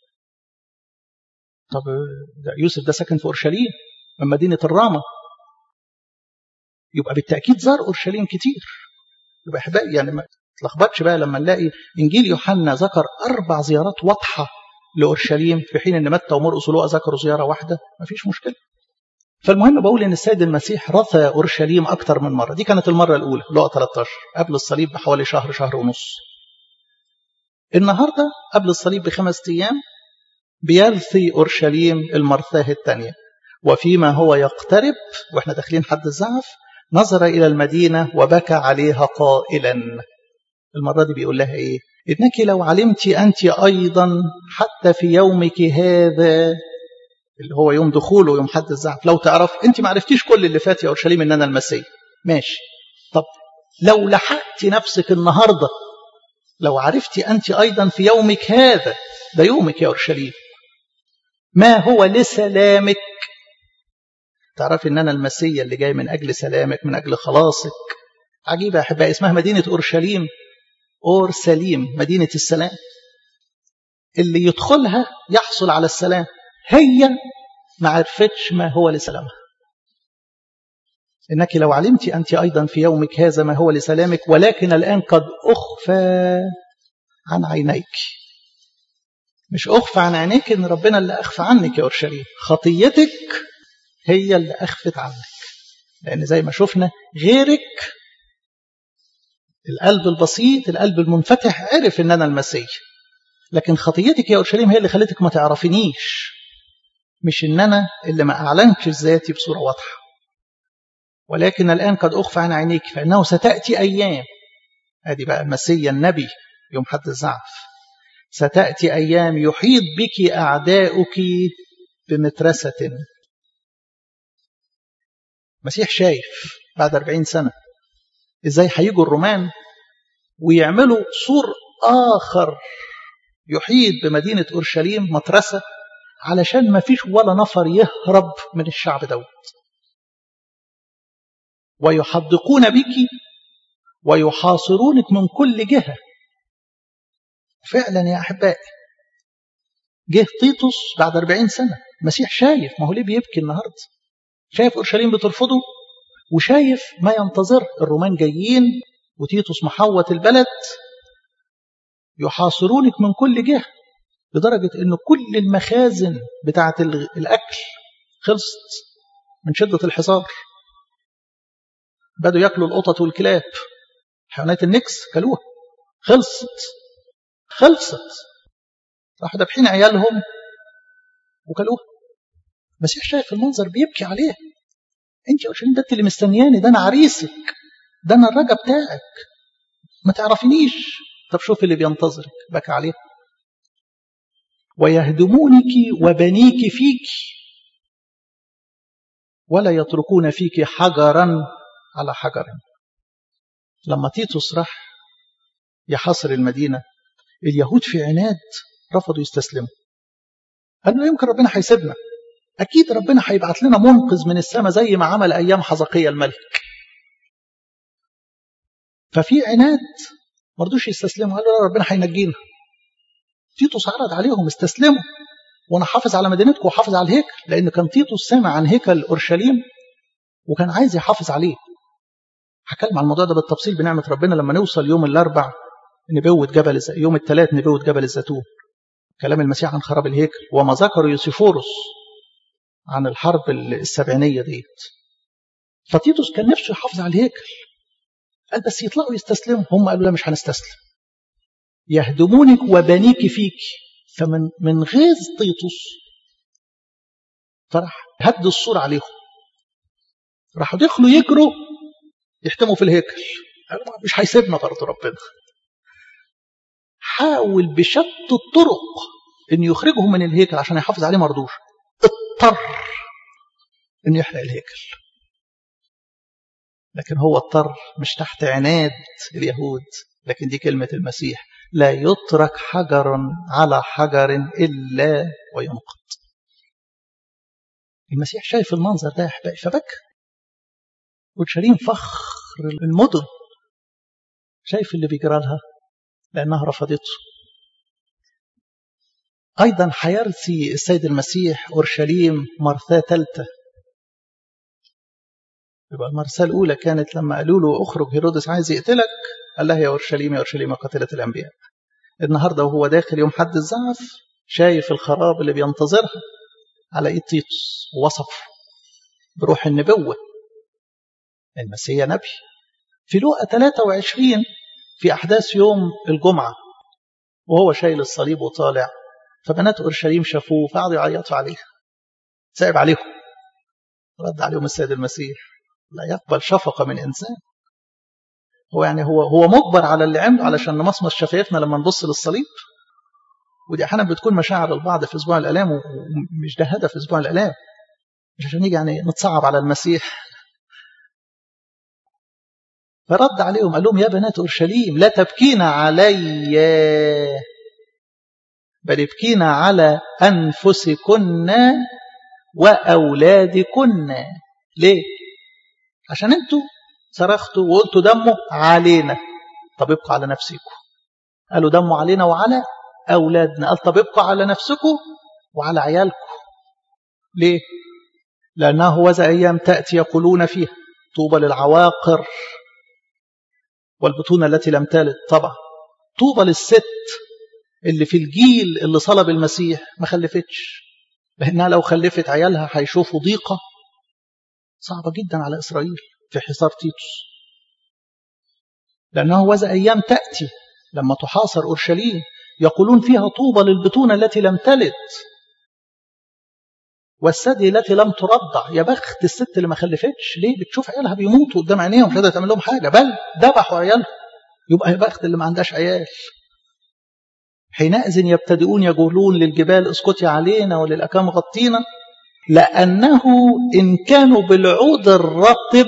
طب ده يوسف ده سكن في أورشليم من مدينة الرامة يبقى بالتأكيد زار أورشليم كتير يبقى أحبائي يعني ما تلخبطش بقى لما نلاقي إنجيل يوحنا ذكر أربع زيارات واضحة لأورشليم في حين أن متى ومرقس ولوقا ذكروا زيارة واحدة مفيش مشكلة فالمهم بقول ان السيد المسيح رثى اورشليم اكتر من مره دي كانت المره الاولى لقى 13 قبل الصليب بحوالي شهر شهر ونص النهارده قبل الصليب بخمس ايام بيرثي اورشليم المرثاه الثانيه وفيما هو يقترب واحنا داخلين حد الزعف نظر الى المدينه وبكى عليها قائلا المره دي بيقول لها ايه انك لو علمت انت ايضا حتى في يومك هذا اللي هو يوم دخوله ويوم حد الزعف لو تعرف انت ما عرفتيش كل اللي فات يا اورشليم ان انا المسيح ماشي طب لو لحقت نفسك النهارده لو عرفتي انت ايضا في يومك هذا ده يومك يا اورشليم ما هو لسلامك تعرفي ان انا المسيا اللي جاي من اجل سلامك من اجل خلاصك عجيبه يا احبائي اسمها مدينه اورشليم اورسليم مدينه السلام اللي يدخلها يحصل على السلام هي ما عرفتش ما هو لسلامها إنك لو علمت أنت أيضا في يومك هذا ما هو لسلامك ولكن الآن قد أخفى عن عينيك مش أخفى عن عينيك إن ربنا اللي أخفى عنك يا أورشليم خطيتك هي اللي أخفت عنك لأن زي ما شفنا غيرك القلب البسيط القلب المنفتح عرف إن أنا المسيح لكن خطيتك يا أورشليم هي اللي خلتك ما تعرفنيش مش ان انا اللي ما اعلنتش ذاتي بصوره واضحه ولكن الان قد اخفى عن عينيك فانه ستاتي ايام ادي بقى المسيا النبي يوم حد الزعف ستاتي ايام يحيط بك اعداؤك بمترسه مسيح شايف بعد أربعين سنة إزاي هيجوا الرومان ويعملوا سور آخر يحيط بمدينة أورشليم مترسة علشان ما فيش ولا نفر يهرب من الشعب دوت ويحدقون بك ويحاصرونك من كل جهة فعلا يا أحبائي جه تيتوس بعد أربعين سنة المسيح شايف ما هو ليه بيبكي النهاردة شايف أورشليم بترفضه وشايف ما ينتظر الرومان جايين وتيتوس محوط البلد يحاصرونك من كل جهة لدرجة أن كل المخازن بتاعة الأكل خلصت من شدة الحصار بدوا ياكلوا القطط والكلاب حيوانات النكس كلوها خلصت خلصت راحوا دابحين عيالهم وكلوها المسيح شايف المنظر بيبكي عليه انت يا ده انت اللي مستنياني ده انا عريسك ده انا الرجا بتاعك ما تعرفينيش طب شوف اللي بينتظرك بكى عليه ويهدمونك وبنيك فيك ولا يتركون فيك حجرا على حجر لما تيتوس راح يحاصر المدينة اليهود في عناد رفضوا يستسلموا قالوا يمكن ربنا هيسيبنا أكيد ربنا هيبعت لنا منقذ من السماء زي ما عمل أيام حزقية الملك ففي عناد ما رضوش يستسلموا قالوا لا ربنا هينجينا تيتوس عرض عليهم استسلموا وانا حافظ على مدينتكم وحافظ على الهيكل لان كان تيتوس سامع عن هيكل اورشليم وكان عايز يحافظ عليه هكلم عن الموضوع ده بالتفصيل بنعمه ربنا لما نوصل يوم الاربع نبوه جبل الز... يوم الثلاث نبوه جبل الزيتون كلام المسيح عن خراب الهيكل وما ذكر يوسيفورس عن الحرب السبعينيه ديت فتيتوس كان نفسه يحافظ على الهيكل قال بس يطلعوا يستسلموا هم قالوا لا مش هنستسلم يهدمونك وبنيك فيك فمن من غيظ طيطس فراح هد السور عليهم راحوا دخلوا يجروا يحتموا في الهيكل قالوا مش هيسيبنا برضه ربنا حاول بشتى الطرق ان يخرجهم من الهيكل عشان يحافظ عليه مردوش اضطر ان يحرق الهيكل لكن هو اضطر مش تحت عناد اليهود لكن دي كلمة المسيح لا يترك حجر على حجر إلا وينقض المسيح شايف المنظر ده يا احبائي فبكى اورشليم فخر المدن شايف اللي بيجرى لها لانها رفضته ايضا هيرثي السيد المسيح اورشليم مرثاه ثالثه يبقى المرثاه الاولى كانت لما قالوا له اخرج هيرودس عايز يقتلك قال لها يا اورشليم يا اورشليم قاتله الانبياء النهارده وهو داخل يوم حد الزعف شايف الخراب اللي بينتظرها على ايد تيتوس ووصف بروح النبوه المسيح نبي في لوقا 23 في احداث يوم الجمعه وهو شايل الصليب وطالع فبنات اورشليم شافوه فقعدوا يعيطوا عليه صعب عليهم رد عليهم السيد المسيح لا يقبل شفقه من انسان هو يعني هو هو مجبر على اللي عمله علشان نمصمص شفايفنا لما نبص للصليب ودي احيانا بتكون مشاعر البعض في اسبوع الالام ومش ده هدف اسبوع الالام مش عشان يجي يعني نتصعب على المسيح فرد عليهم قال لهم يا بنات اورشليم لا تبكين علي بل ابكين على انفسكن واولادكن ليه عشان انتوا صرختوا وقلتوا دمه علينا طب ابقوا على نفسكم قالوا دمه علينا وعلى أولادنا قال طب ابقوا على نفسكم وعلى عيالكم ليه لأنه وذا أيام تأتي يقولون فيها طوبى للعواقر والبطونة التي لم تلد طبعا طوبى للست اللي في الجيل اللي صلب المسيح ما خلفتش لأنها لو خلفت عيالها هيشوفوا ضيقة صعبة جدا على إسرائيل في حصار تيتوس لأنه وذا أيام تأتي لما تحاصر أورشليم يقولون فيها طوبى للبطونة التي لم تلد والثدي التي لم ترضع يا بخت الست اللي ما خلفتش ليه بتشوف عيالها بيموتوا قدام عينيها ومش قادره تعمل لهم حاجه بل ذبحوا عيالهم يبقى يا بخت اللي ما عندهاش عيال حينئذ يبتدئون يقولون للجبال اسكتي علينا وللاكام غطينا لأنه إن كانوا بالعود الرطب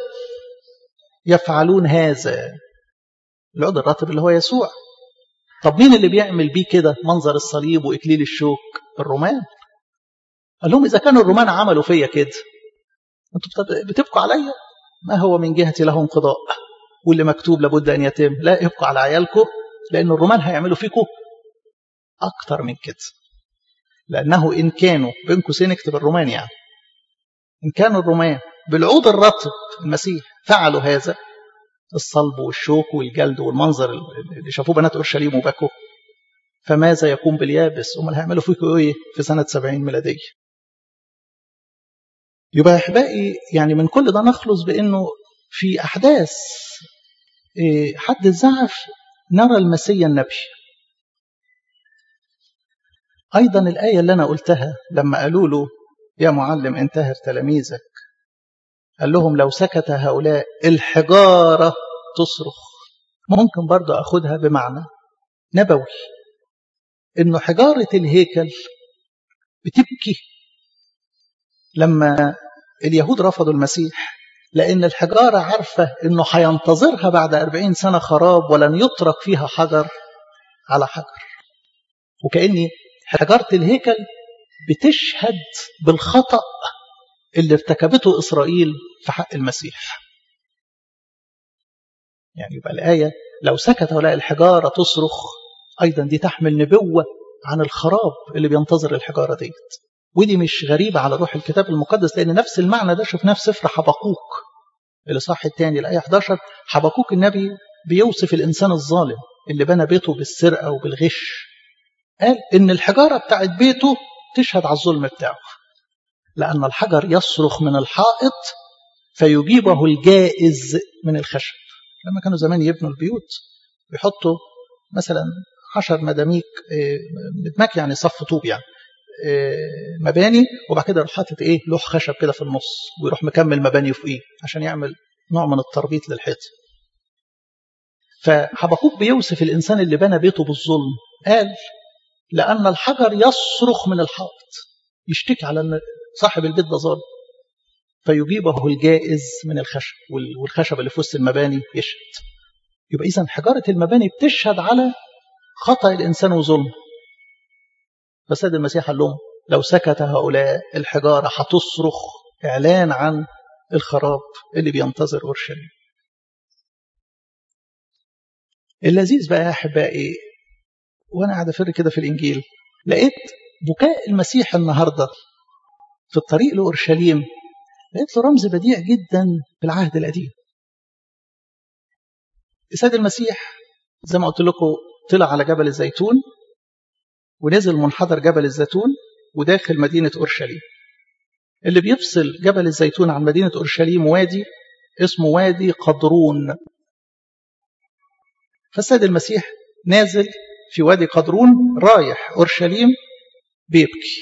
يفعلون هذا العود الرطب اللي هو يسوع طب مين اللي بيعمل بيه كده منظر الصليب وإكليل الشوك الرومان قال لهم إذا كانوا الرومان عملوا فيا كده أنتوا بتبقوا عليا ما هو من جهتي له انقضاء واللي مكتوب لابد أن يتم لا ابقوا على عيالكم لأن الرومان هيعملوا فيكم أكتر من كده لأنه إن كانوا بين قوسين اكتب الرومان يعني إن كانوا الرومان بالعود الرطب المسيح فعلوا هذا الصلب والشوك والجلد والمنظر اللي شافوه بنات اورشليم وبكوا فماذا يكون باليابس امال هيعملوا فيكم ايه في سنه 70 ميلاديه يبقى احبائي يعني من كل ده نخلص بانه في احداث حد الزعف نرى المسيا النبي ايضا الايه اللي انا قلتها لما قالوا له يا معلم انتهر تلاميذك قال لهم لو سكت هؤلاء الحجارة تصرخ ممكن برضو أخدها بمعنى نبوي إنه حجارة الهيكل بتبكي لما اليهود رفضوا المسيح لأن الحجارة عارفة إنه هينتظرها بعد أربعين سنة خراب ولن يترك فيها حجر على حجر وكأني حجارة الهيكل بتشهد بالخطأ اللي ارتكبته إسرائيل في حق المسيح يعني يبقى الآية لو سكت ولا الحجارة تصرخ أيضا دي تحمل نبوة عن الخراب اللي بينتظر الحجارة ديت ودي مش غريبة على روح الكتاب المقدس لأن نفس المعنى ده شفناه في سفر حبقوك الإصحاح الثاني الآية 11 حبقوك النبي بيوصف الإنسان الظالم اللي بنى بيته بالسرقة وبالغش قال إن الحجارة بتاعت بيته تشهد على الظلم بتاعه لأن الحجر يصرخ من الحائط فيجيبه الجائز من الخشب لما كانوا زمان يبنوا البيوت بيحطوا مثلا عشر مداميك مدماك يعني صف طوب يعني مباني وبعد كده يروح حاطط ايه لوح خشب كده في النص ويروح مكمل مباني فوقيه عشان يعمل نوع من التربيط للحيط فحبقوك بيوصف الانسان اللي بنى بيته بالظلم قال لان الحجر يصرخ من الحائط يشتكي على ان صاحب البيت ده ظالم فيجيبه الجائز من الخشب والخشب اللي في وسط المباني يشهد يبقى اذا حجاره المباني بتشهد على خطا الانسان وظلمه بس هذا المسيح قال لهم لو سكت هؤلاء الحجاره هتصرخ اعلان عن الخراب اللي بينتظر اورشليم اللذيذ بقى يا احبائي وانا قاعد افر كده في الانجيل لقيت بكاء المسيح النهارده في الطريق لاورشليم لقيت له رمز بديع جدا في العهد القديم السيد المسيح زي ما قلت لكم طلع على جبل الزيتون ونزل منحدر جبل الزيتون وداخل مدينة أورشليم اللي بيفصل جبل الزيتون عن مدينة أورشليم وادي اسمه وادي قدرون فالسيد المسيح نازل في وادي قدرون رايح أورشليم بيبكي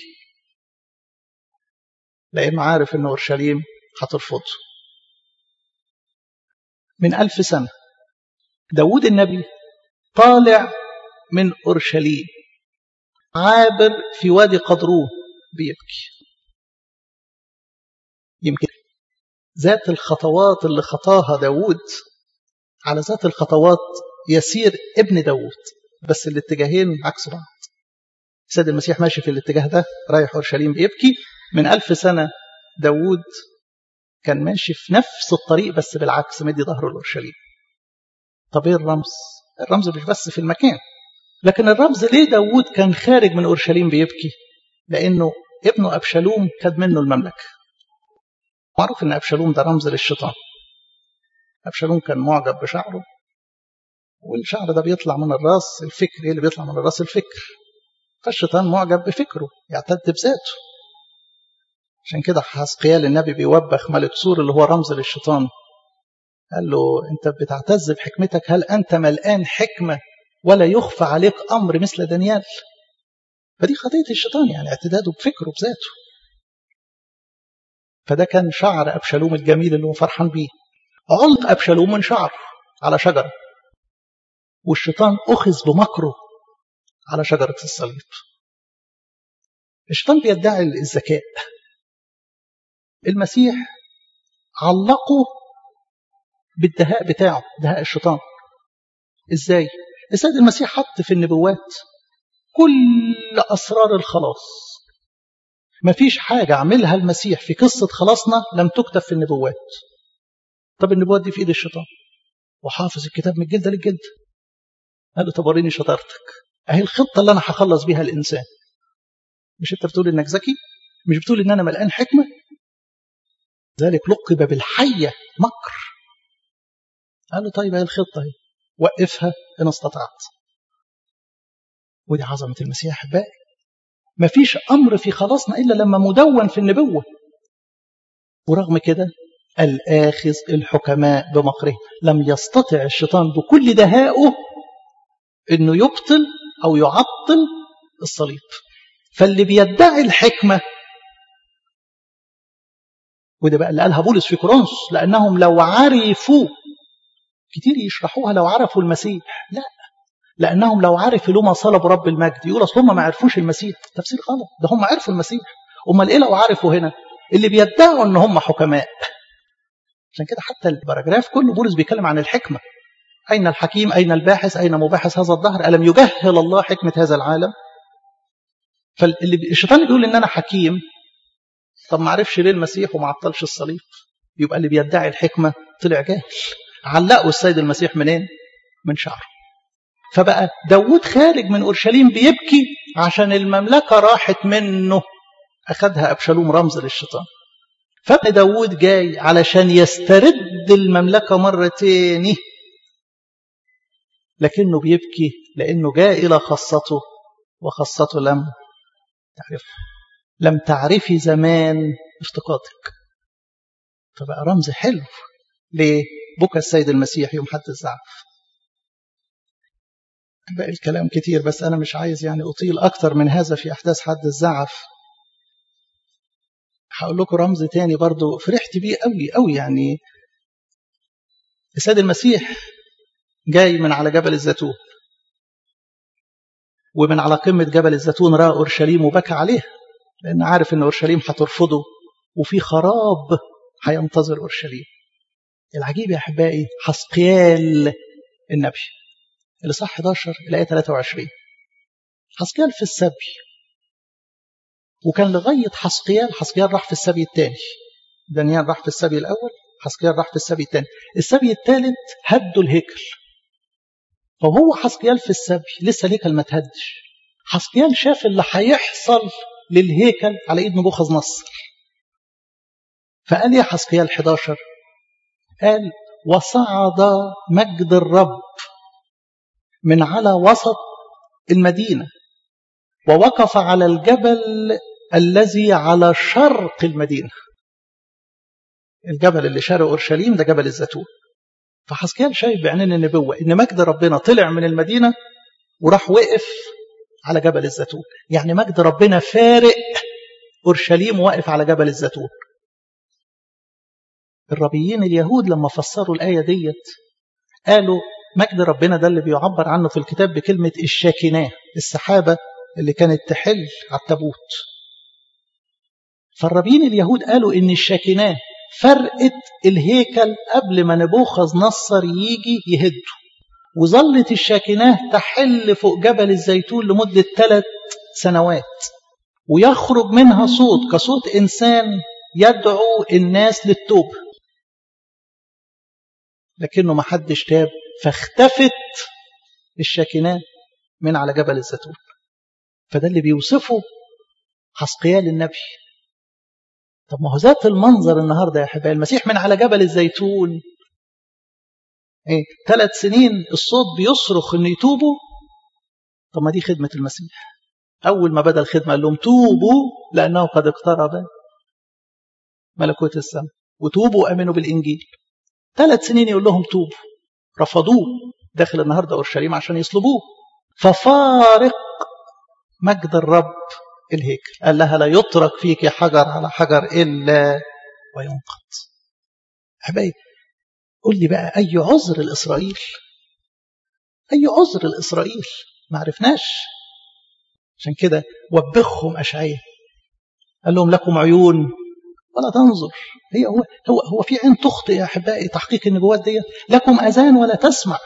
لأنه عارف أن أورشليم هترفضه من ألف سنة داود النبي طالع من أورشليم عابر في وادي قدرون بيبكي يمكن ذات الخطوات اللي خطاها داود على ذات الخطوات يسير ابن داود بس الاتجاهين عكس بعض السيد المسيح ماشي في الاتجاه ده رايح أورشليم بيبكي من ألف سنة داود كان ماشي في نفس الطريق بس بالعكس مدي ظهره لأورشليم طب ايه الرمز الرمز مش بس في المكان لكن الرمز ليه داود كان خارج من أورشليم بيبكي لأنه ابنه أبشالوم خد منه المملكة معروف أن أبشالوم ده رمز للشيطان أبشالوم كان معجب بشعره والشعر ده بيطلع من الراس الفكر ايه اللي بيطلع من الراس الفكر فالشيطان معجب بفكره يعتد بذاته عشان كده حسقيال النبي بيوبخ ملك سور اللي هو رمز للشيطان قال له انت بتعتز بحكمتك هل انت ملآن حكمه ولا يخفى عليك امر مثل دانيال فدي خطيه الشيطان يعني اعتداده بفكره بذاته فده كان شعر ابشالوم الجميل اللي هو فرحان بيه علق ابشالوم من شعر على شجره والشيطان اخذ بمكره على شجره الصليب الشيطان بيدعي الذكاء المسيح علقه بالدهاء بتاعه دهاء الشيطان ازاي السيد المسيح حط في النبوات كل اسرار الخلاص مفيش حاجة عملها المسيح في قصة خلاصنا لم تكتب في النبوات طب النبوات دي في ايد الشيطان وحافظ الكتاب من الجلدة للجلدة قال له طب وريني شطارتك اهي الخطة اللي انا هخلص بيها الانسان مش انت بتقول انك ذكي مش بتقول ان انا ملقان حكمة ذلك لقب بالحية مكر قال له طيب ايه الخطة اهي وقفها إن استطعت ودي عظمة المسيح أحبائي مفيش أمر في خلاصنا إلا لما مدون في النبوة ورغم كده الآخذ الحكماء بمكره لم يستطع الشيطان بكل دهائه أنه يبطل أو يعطل الصليب فاللي بيدعي الحكمة وده بقى اللي قالها بولس في كورنثوس لأنهم لو عرفوا كتير يشرحوها لو عرفوا المسيح لا لأنهم لو عرفوا لما صلبوا رب المجد يقول أصل هم ما عرفوش المسيح تفسير غلط ده هم عرفوا المسيح أمال إيه لو عرفوا هنا اللي بيدعوا أن هم حكماء عشان كده حتى الباراجراف كله بولس بيتكلم عن الحكمة أين الحكيم أين الباحث أين مباحث هذا الظهر ألم يجهل الله حكمة هذا العالم فاللي الشيطان بيقول إن أنا حكيم طب ما عرفش ليه المسيح وما عطلش الصليب يبقى اللي بيدعي الحكمة طلع جاهل علقوا السيد المسيح منين من شعره فبقى داود خارج من أورشليم بيبكي عشان المملكة راحت منه أخذها أبشالوم رمز للشيطان فابن داود جاي علشان يسترد المملكة مرة تاني لكنه بيبكي لأنه جاء إلى خاصته وخاصته لم تعرفه لم تعرفي زمان افتقادك فبقى رمز حلو لبكى السيد المسيح يوم حد الزعف باقي الكلام كتير بس أنا مش عايز يعني أطيل أكتر من هذا في أحداث حد الزعف هقول لكم رمز تاني برضو فرحت بيه قوي قوي يعني السيد المسيح جاي من على جبل الزيتون ومن على قمة جبل الزيتون رأى أورشليم وبكى عليها لأن عارف أن أورشليم هترفضه وفي خراب هينتظر أورشليم العجيب يا أحبائي حسقيال النبي اللي صح 11 الآية 23 حسقيال في السبي وكان لغاية حسقيال حسقيال راح في السبي الثاني دانيال راح في السبي الأول حسقيال راح في السبي الثاني السبي الثالث هدوا الهيكل فهو حسقيال في السبي لسه الهيكل ما تهدش حسقيال شاف اللي هيحصل للهيكل على ايد نبوخذ نصر فقال يا حسقيال 11 قال وصعد مجد الرب من على وسط المدينة ووقف على الجبل الذي على شرق المدينة الجبل اللي شرق أورشليم ده جبل الزيتون فحسكيال شايف بعينين النبوة إن مجد ربنا طلع من المدينة وراح وقف على جبل الزيتون يعني مجد ربنا فارق أورشليم واقف على جبل الزيتون الربيين اليهود لما فسروا الآية ديت قالوا مجد ربنا ده اللي بيعبر عنه في الكتاب بكلمة الشاكناه السحابة اللي كانت تحل على التابوت فالربيين اليهود قالوا إن الشاكناه فرقت الهيكل قبل ما نبوخذ نصر يجي يهده وظلت الشاكناه تحل فوق جبل الزيتون لمدة ثلاث سنوات ويخرج منها صوت كصوت إنسان يدعو الناس للتوبة لكنه ما حدش تاب فاختفت الشاكناه من على جبل الزيتون فده اللي بيوصفه حسقيال النبي طب ما هو ذات المنظر النهارده يا حبايبي المسيح من على جبل الزيتون ايه ثلاث سنين الصوت بيصرخ ان يتوبوا طب ما دي خدمه المسيح اول ما بدا الخدمه قال لهم توبوا لانه قد اقترب ملكوت السماء وتوبوا وامنوا بالانجيل ثلاث سنين يقول لهم توبوا رفضوه داخل النهارده اورشليم عشان يصلبوه ففارق مجد الرب الهيكل قال لها لا يترك فيك حجر على حجر إلا وينقض حبايبي قول لي بقى أي عذر لإسرائيل أي عذر لإسرائيل ما عرفناش عشان كده وبخهم أشعية قال لهم لكم عيون ولا تنظر هي هو هو هو في عين تخطئ يا احبائي تحقيق النبوات دي لكم اذان ولا تسمع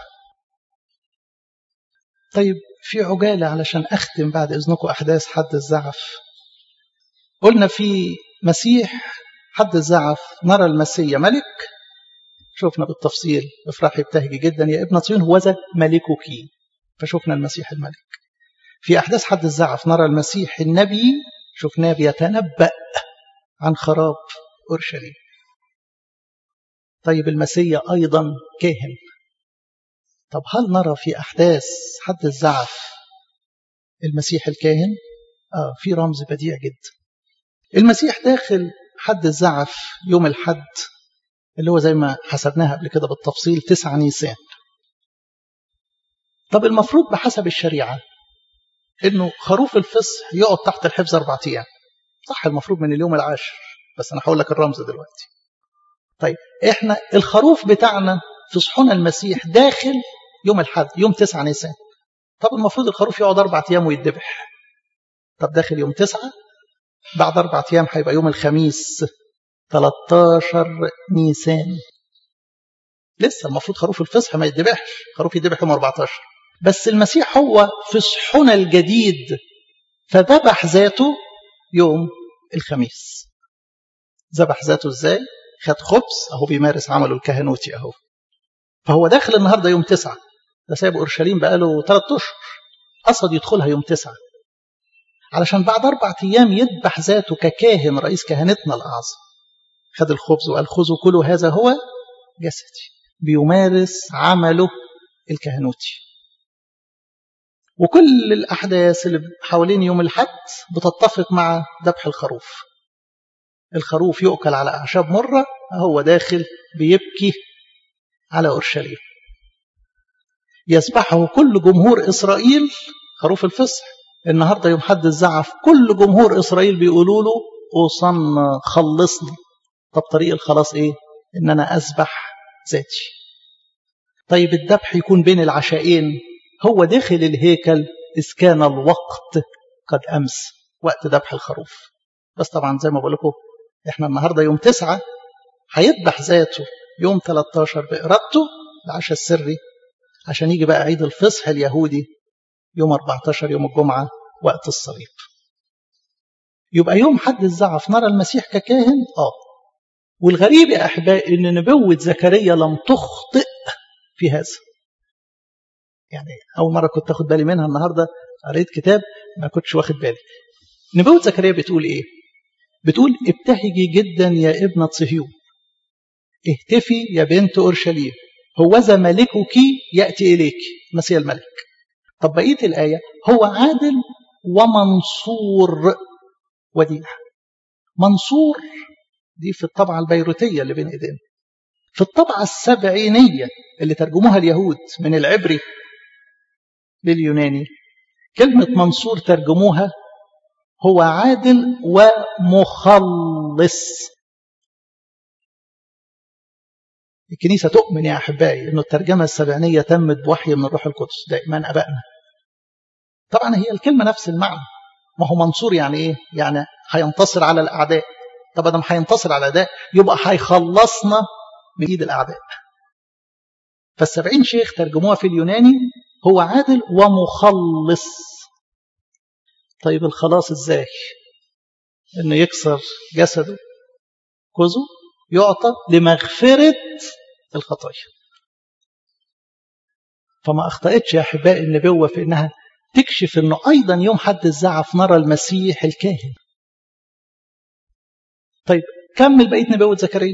طيب في عجالة علشان أختم بعد إذنكم أحداث حد الزعف قلنا في مسيح حد الزعف نرى المسيح ملك شفنا بالتفصيل افرح يبتهجي جدا يا ابن صيون هو ذا ملكك فشفنا المسيح الملك في أحداث حد الزعف نرى المسيح النبي شفناه بيتنبأ عن خراب أورشليم طيب المسيا أيضا كاهن طب هل نرى في أحداث حد الزعف المسيح الكاهن آه في رمز بديع جدا المسيح داخل حد الزعف يوم الحد اللي هو زي ما حسبناها قبل كده بالتفصيل تسعة نيسان طب المفروض بحسب الشريعة انه خروف الفصح يقعد تحت الحفظ اربع ايام صح المفروض من اليوم العاشر بس انا هقول لك الرمز دلوقتي طيب احنا الخروف بتاعنا في صحون المسيح داخل يوم الحد يوم تسعة نيسان طب المفروض الخروف يقعد اربع ايام ويتذبح طب داخل يوم تسعة بعد اربع ايام هيبقى يوم الخميس 13 نيسان لسه المفروض خروف الفصح ما يتذبحش خروف يتذبح يوم 14 بس المسيح هو فصحنا الجديد فذبح ذاته يوم الخميس ذبح ذاته ازاي خد خبز اهو بيمارس عمله الكهنوتي اهو فهو داخل النهارده يوم تسعة ده سايب اورشليم بقاله ثلاث اشهر قصد يدخلها يوم تسعة علشان بعد اربع ايام يذبح ذاته ككاهن رئيس كهنتنا الاعظم خد الخبز وقال خذوا كلوا هذا هو جسدي بيمارس عمله الكهنوتي وكل الأحداث اللي حوالين يوم الحد بتتفق مع ذبح الخروف الخروف يؤكل على أعشاب مرة هو داخل بيبكي على أورشليم يسبحه كل جمهور إسرائيل خروف الفصح النهاردة يوم حد الزعف كل جمهور إسرائيل بيقولوا له أوصلنا خلصنا طب طريق الخلاص إيه إن أنا أسبح ذاتي طيب الذبح يكون بين العشاءين هو داخل الهيكل إذ كان الوقت قد أمس وقت ذبح الخروف بس طبعا زي ما بقول لكم احنا النهارده يوم تسعة هيذبح ذاته يوم 13 بإرادته العشاء السري عشان يجي بقى عيد الفصح اليهودي يوم 14 يوم الجمعة وقت الصليب يبقى يوم حد الزعف نرى المسيح ككاهن اه والغريب يا أحبائي أن نبوة زكريا لم تخطئ في هذا يعني أول مرة كنت أخد بالي منها النهاردة قريت كتاب ما كنتش واخد بالي نبوة زكريا بتقول إيه بتقول ابتهجي جدا يا ابنة صهيون اهتفي يا بنت أورشليم هوذا ملكك يأتي إليك مسيح الملك طب بقية الآية هو عادل ومنصور وديع منصور دي في الطبعة البيروتية اللي بين ايدينا في الطبعة السبعينية اللي ترجموها اليهود من العبري لليوناني كلمة منصور ترجموها هو عادل ومخلص الكنيسة تؤمن يا أحبائي أن الترجمة السبعينية تمت بوحي من الروح القدس ده إيمان أبائنا طبعا هي الكلمة نفس المعنى ما هو منصور يعني إيه؟ يعني هينتصر على الأعداء طب ده هينتصر على الأعداء يبقى هيخلصنا من إيد الأعداء فالسبعين شيخ ترجموها في اليوناني هو عادل ومخلص طيب الخلاص ازاي انه يكسر جسده كوزه يعطى لمغفرة الخطايا فما أخطأتش يا أحبائي النبوة في إنها تكشف أنه أيضا يوم حد الزعف نرى المسيح الكاهن طيب كمل بقية نبوة زكريا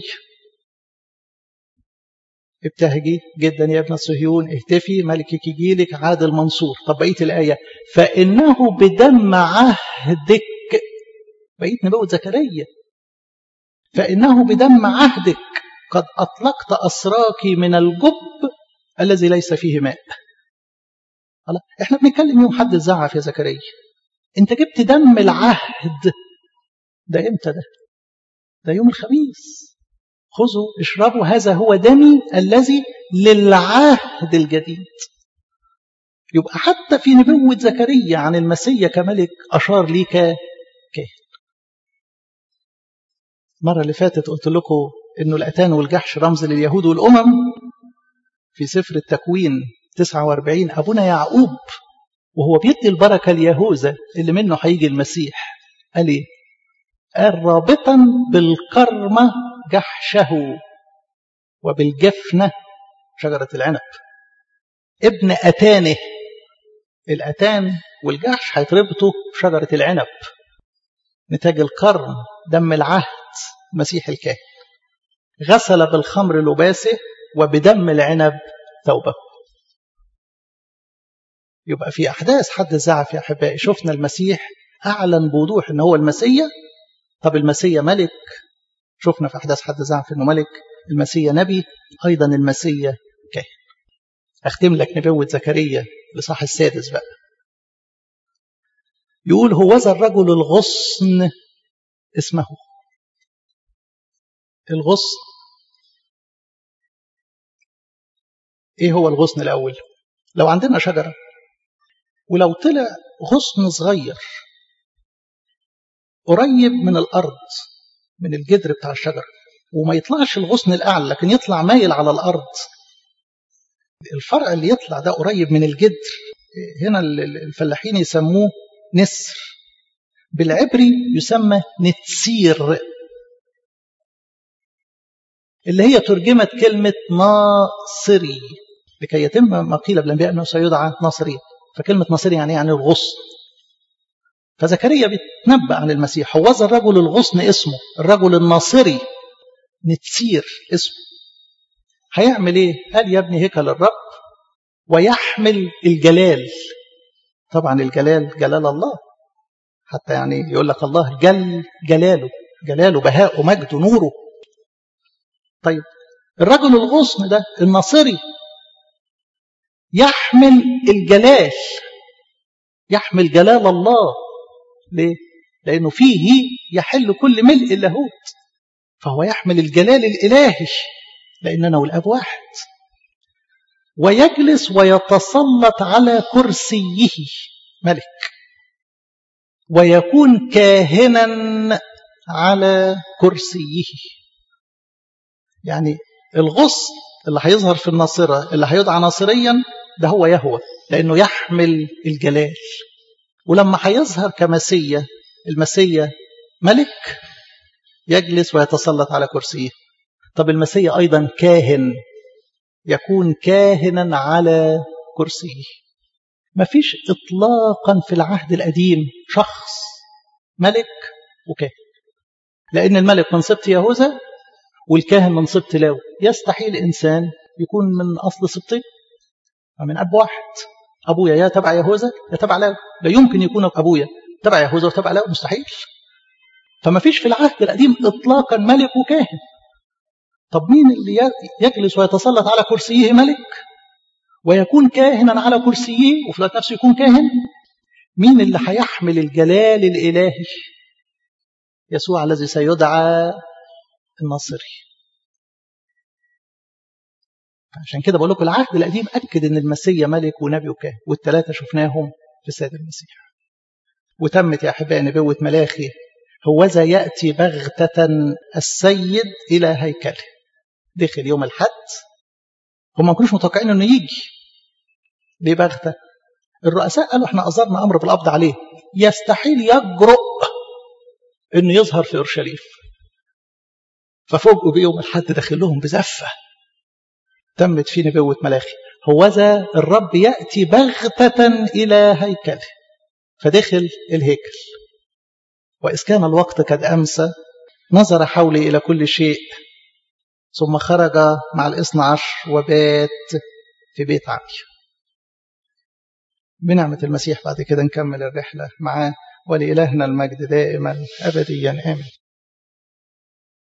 ابتهجي جدا يا ابن صهيون اهتفي ملكك يجيلك عادل منصور طب بقية الآية فإنه بدم عهدك بقية نبوة زكريا فإنه بدم عهدك قد أطلقت أسراك من الجب الذي ليس فيه ماء الله احنا بنتكلم يوم حد الزعف يا زكريا انت جبت دم العهد ده امتى ده ده يوم الخميس خذوا اشربوا هذا هو دمي الذي للعهد الجديد يبقى حتى في نبوة زكريا عن المسيا كملك أشار لي كاهن المرة اللي فاتت قلت لكم إنه الأتان والجحش رمز لليهود والأمم في سفر التكوين 49 أبونا يعقوب وهو بيدي البركة ليهوذا اللي منه هيجي المسيح قال إيه؟ قال رابطا بالكرمة جحشه وبالجفنة شجرة العنب ابن أتانه الأتان والجحش هيتربطوا بشجرة العنب نتاج القرن دم العهد مسيح الكاهن غسل بالخمر لباسه وبدم العنب ثوبه يبقى في أحداث حد الزعف يا أحبائي شفنا المسيح أعلن بوضوح أن هو المسيا طب المسيا ملك شفنا في أحداث حد الزعف أنه ملك المسيا نبي أيضا المسيا كاهن أختم لك نبوة زكريا لصح السادس بقى يقول هوذا الرجل الغصن اسمه الغصن ايه هو الغصن الاول لو عندنا شجره ولو طلع غصن صغير قريب من الارض من الجذر بتاع الشجره وما يطلعش الغصن الاعلى لكن يطلع مايل على الارض الفرع اللي يطلع ده قريب من الجذر هنا الفلاحين يسموه نسر بالعبري يسمى نتسير اللي هي ترجمت كلمة ناصري لكي يتم ما قيل بالأنبياء أنه سيدعى ناصري فكلمة ناصري يعني يعني الغصن فزكريا بيتنبأ عن المسيح هوذا الرجل الغصن اسمه الرجل الناصري نتسير اسمه هيعمل ايه قال يبني هيكل الرب ويحمل الجلال طبعا الجلال جلال الله حتى يعني يقول لك الله جل جلاله جلاله بهاءه مجده نوره طيب الرجل الغصن ده الناصري يحمل الجلال يحمل جلال الله ليه؟ لأنه فيه يحل كل ملء اللاهوت فهو يحمل الجلال الإلهي لأننا والأب واحد ويجلس ويتسلط على كرسيه ملك ويكون كاهنا على كرسيه يعني الغصن اللي هيظهر في الناصرة اللي هيدعى ناصريا ده هو يهوى لأنه يحمل الجلال ولما هيظهر كمسية المسية ملك يجلس ويتسلط على كرسيه طب المسية أيضا كاهن يكون كاهنا على كرسيه ما فيش إطلاقا في العهد القديم شخص ملك وكاهن لأن الملك من سبط يهوذا والكاهن من سبط لاوي يستحيل إنسان يكون من أصل سبطين من أب واحد أبويا يا تبع يهوذا يا تبع لاوي لا يمكن يكون أبويا تبع يهوذا وتبع لاوي مستحيل فما فيش في العهد القديم إطلاقا ملك وكاهن طب مين اللي يجلس ويتسلط على كرسيه ملك ويكون كاهنا على كرسيه وفي الوقت نفسه يكون كاهن مين اللي هيحمل الجلال الإلهي يسوع الذي سيدعى الناصري عشان كده بقول لكم العهد القديم أكد أن المسيا ملك ونبي وكاهن والثلاثة شفناهم في سيد المسيح وتمت يا أحبائي نبوة ملاخي هوذا يأتي بغتة السيد إلى هيكله دخل يوم الحد هم ما كانوش متوقعين انه يجي ليه بغتة الرؤساء قالوا احنا أصدرنا أمر بالقبض عليه يستحيل يجرؤ انه يظهر في اورشليم ففوجئوا بيوم الحد داخل لهم بزفه تمت في نبوه ملاخي هوذا الرب ياتي بغته الى هيكله فدخل الهيكل واذ كان الوقت قد امسى نظر حولي الى كل شيء ثم خرج مع الاثنى عشر وبات في بيت عمي بنعمة المسيح بعد كده نكمل الرحلة معاه ولإلهنا المجد دائما أبديا آمين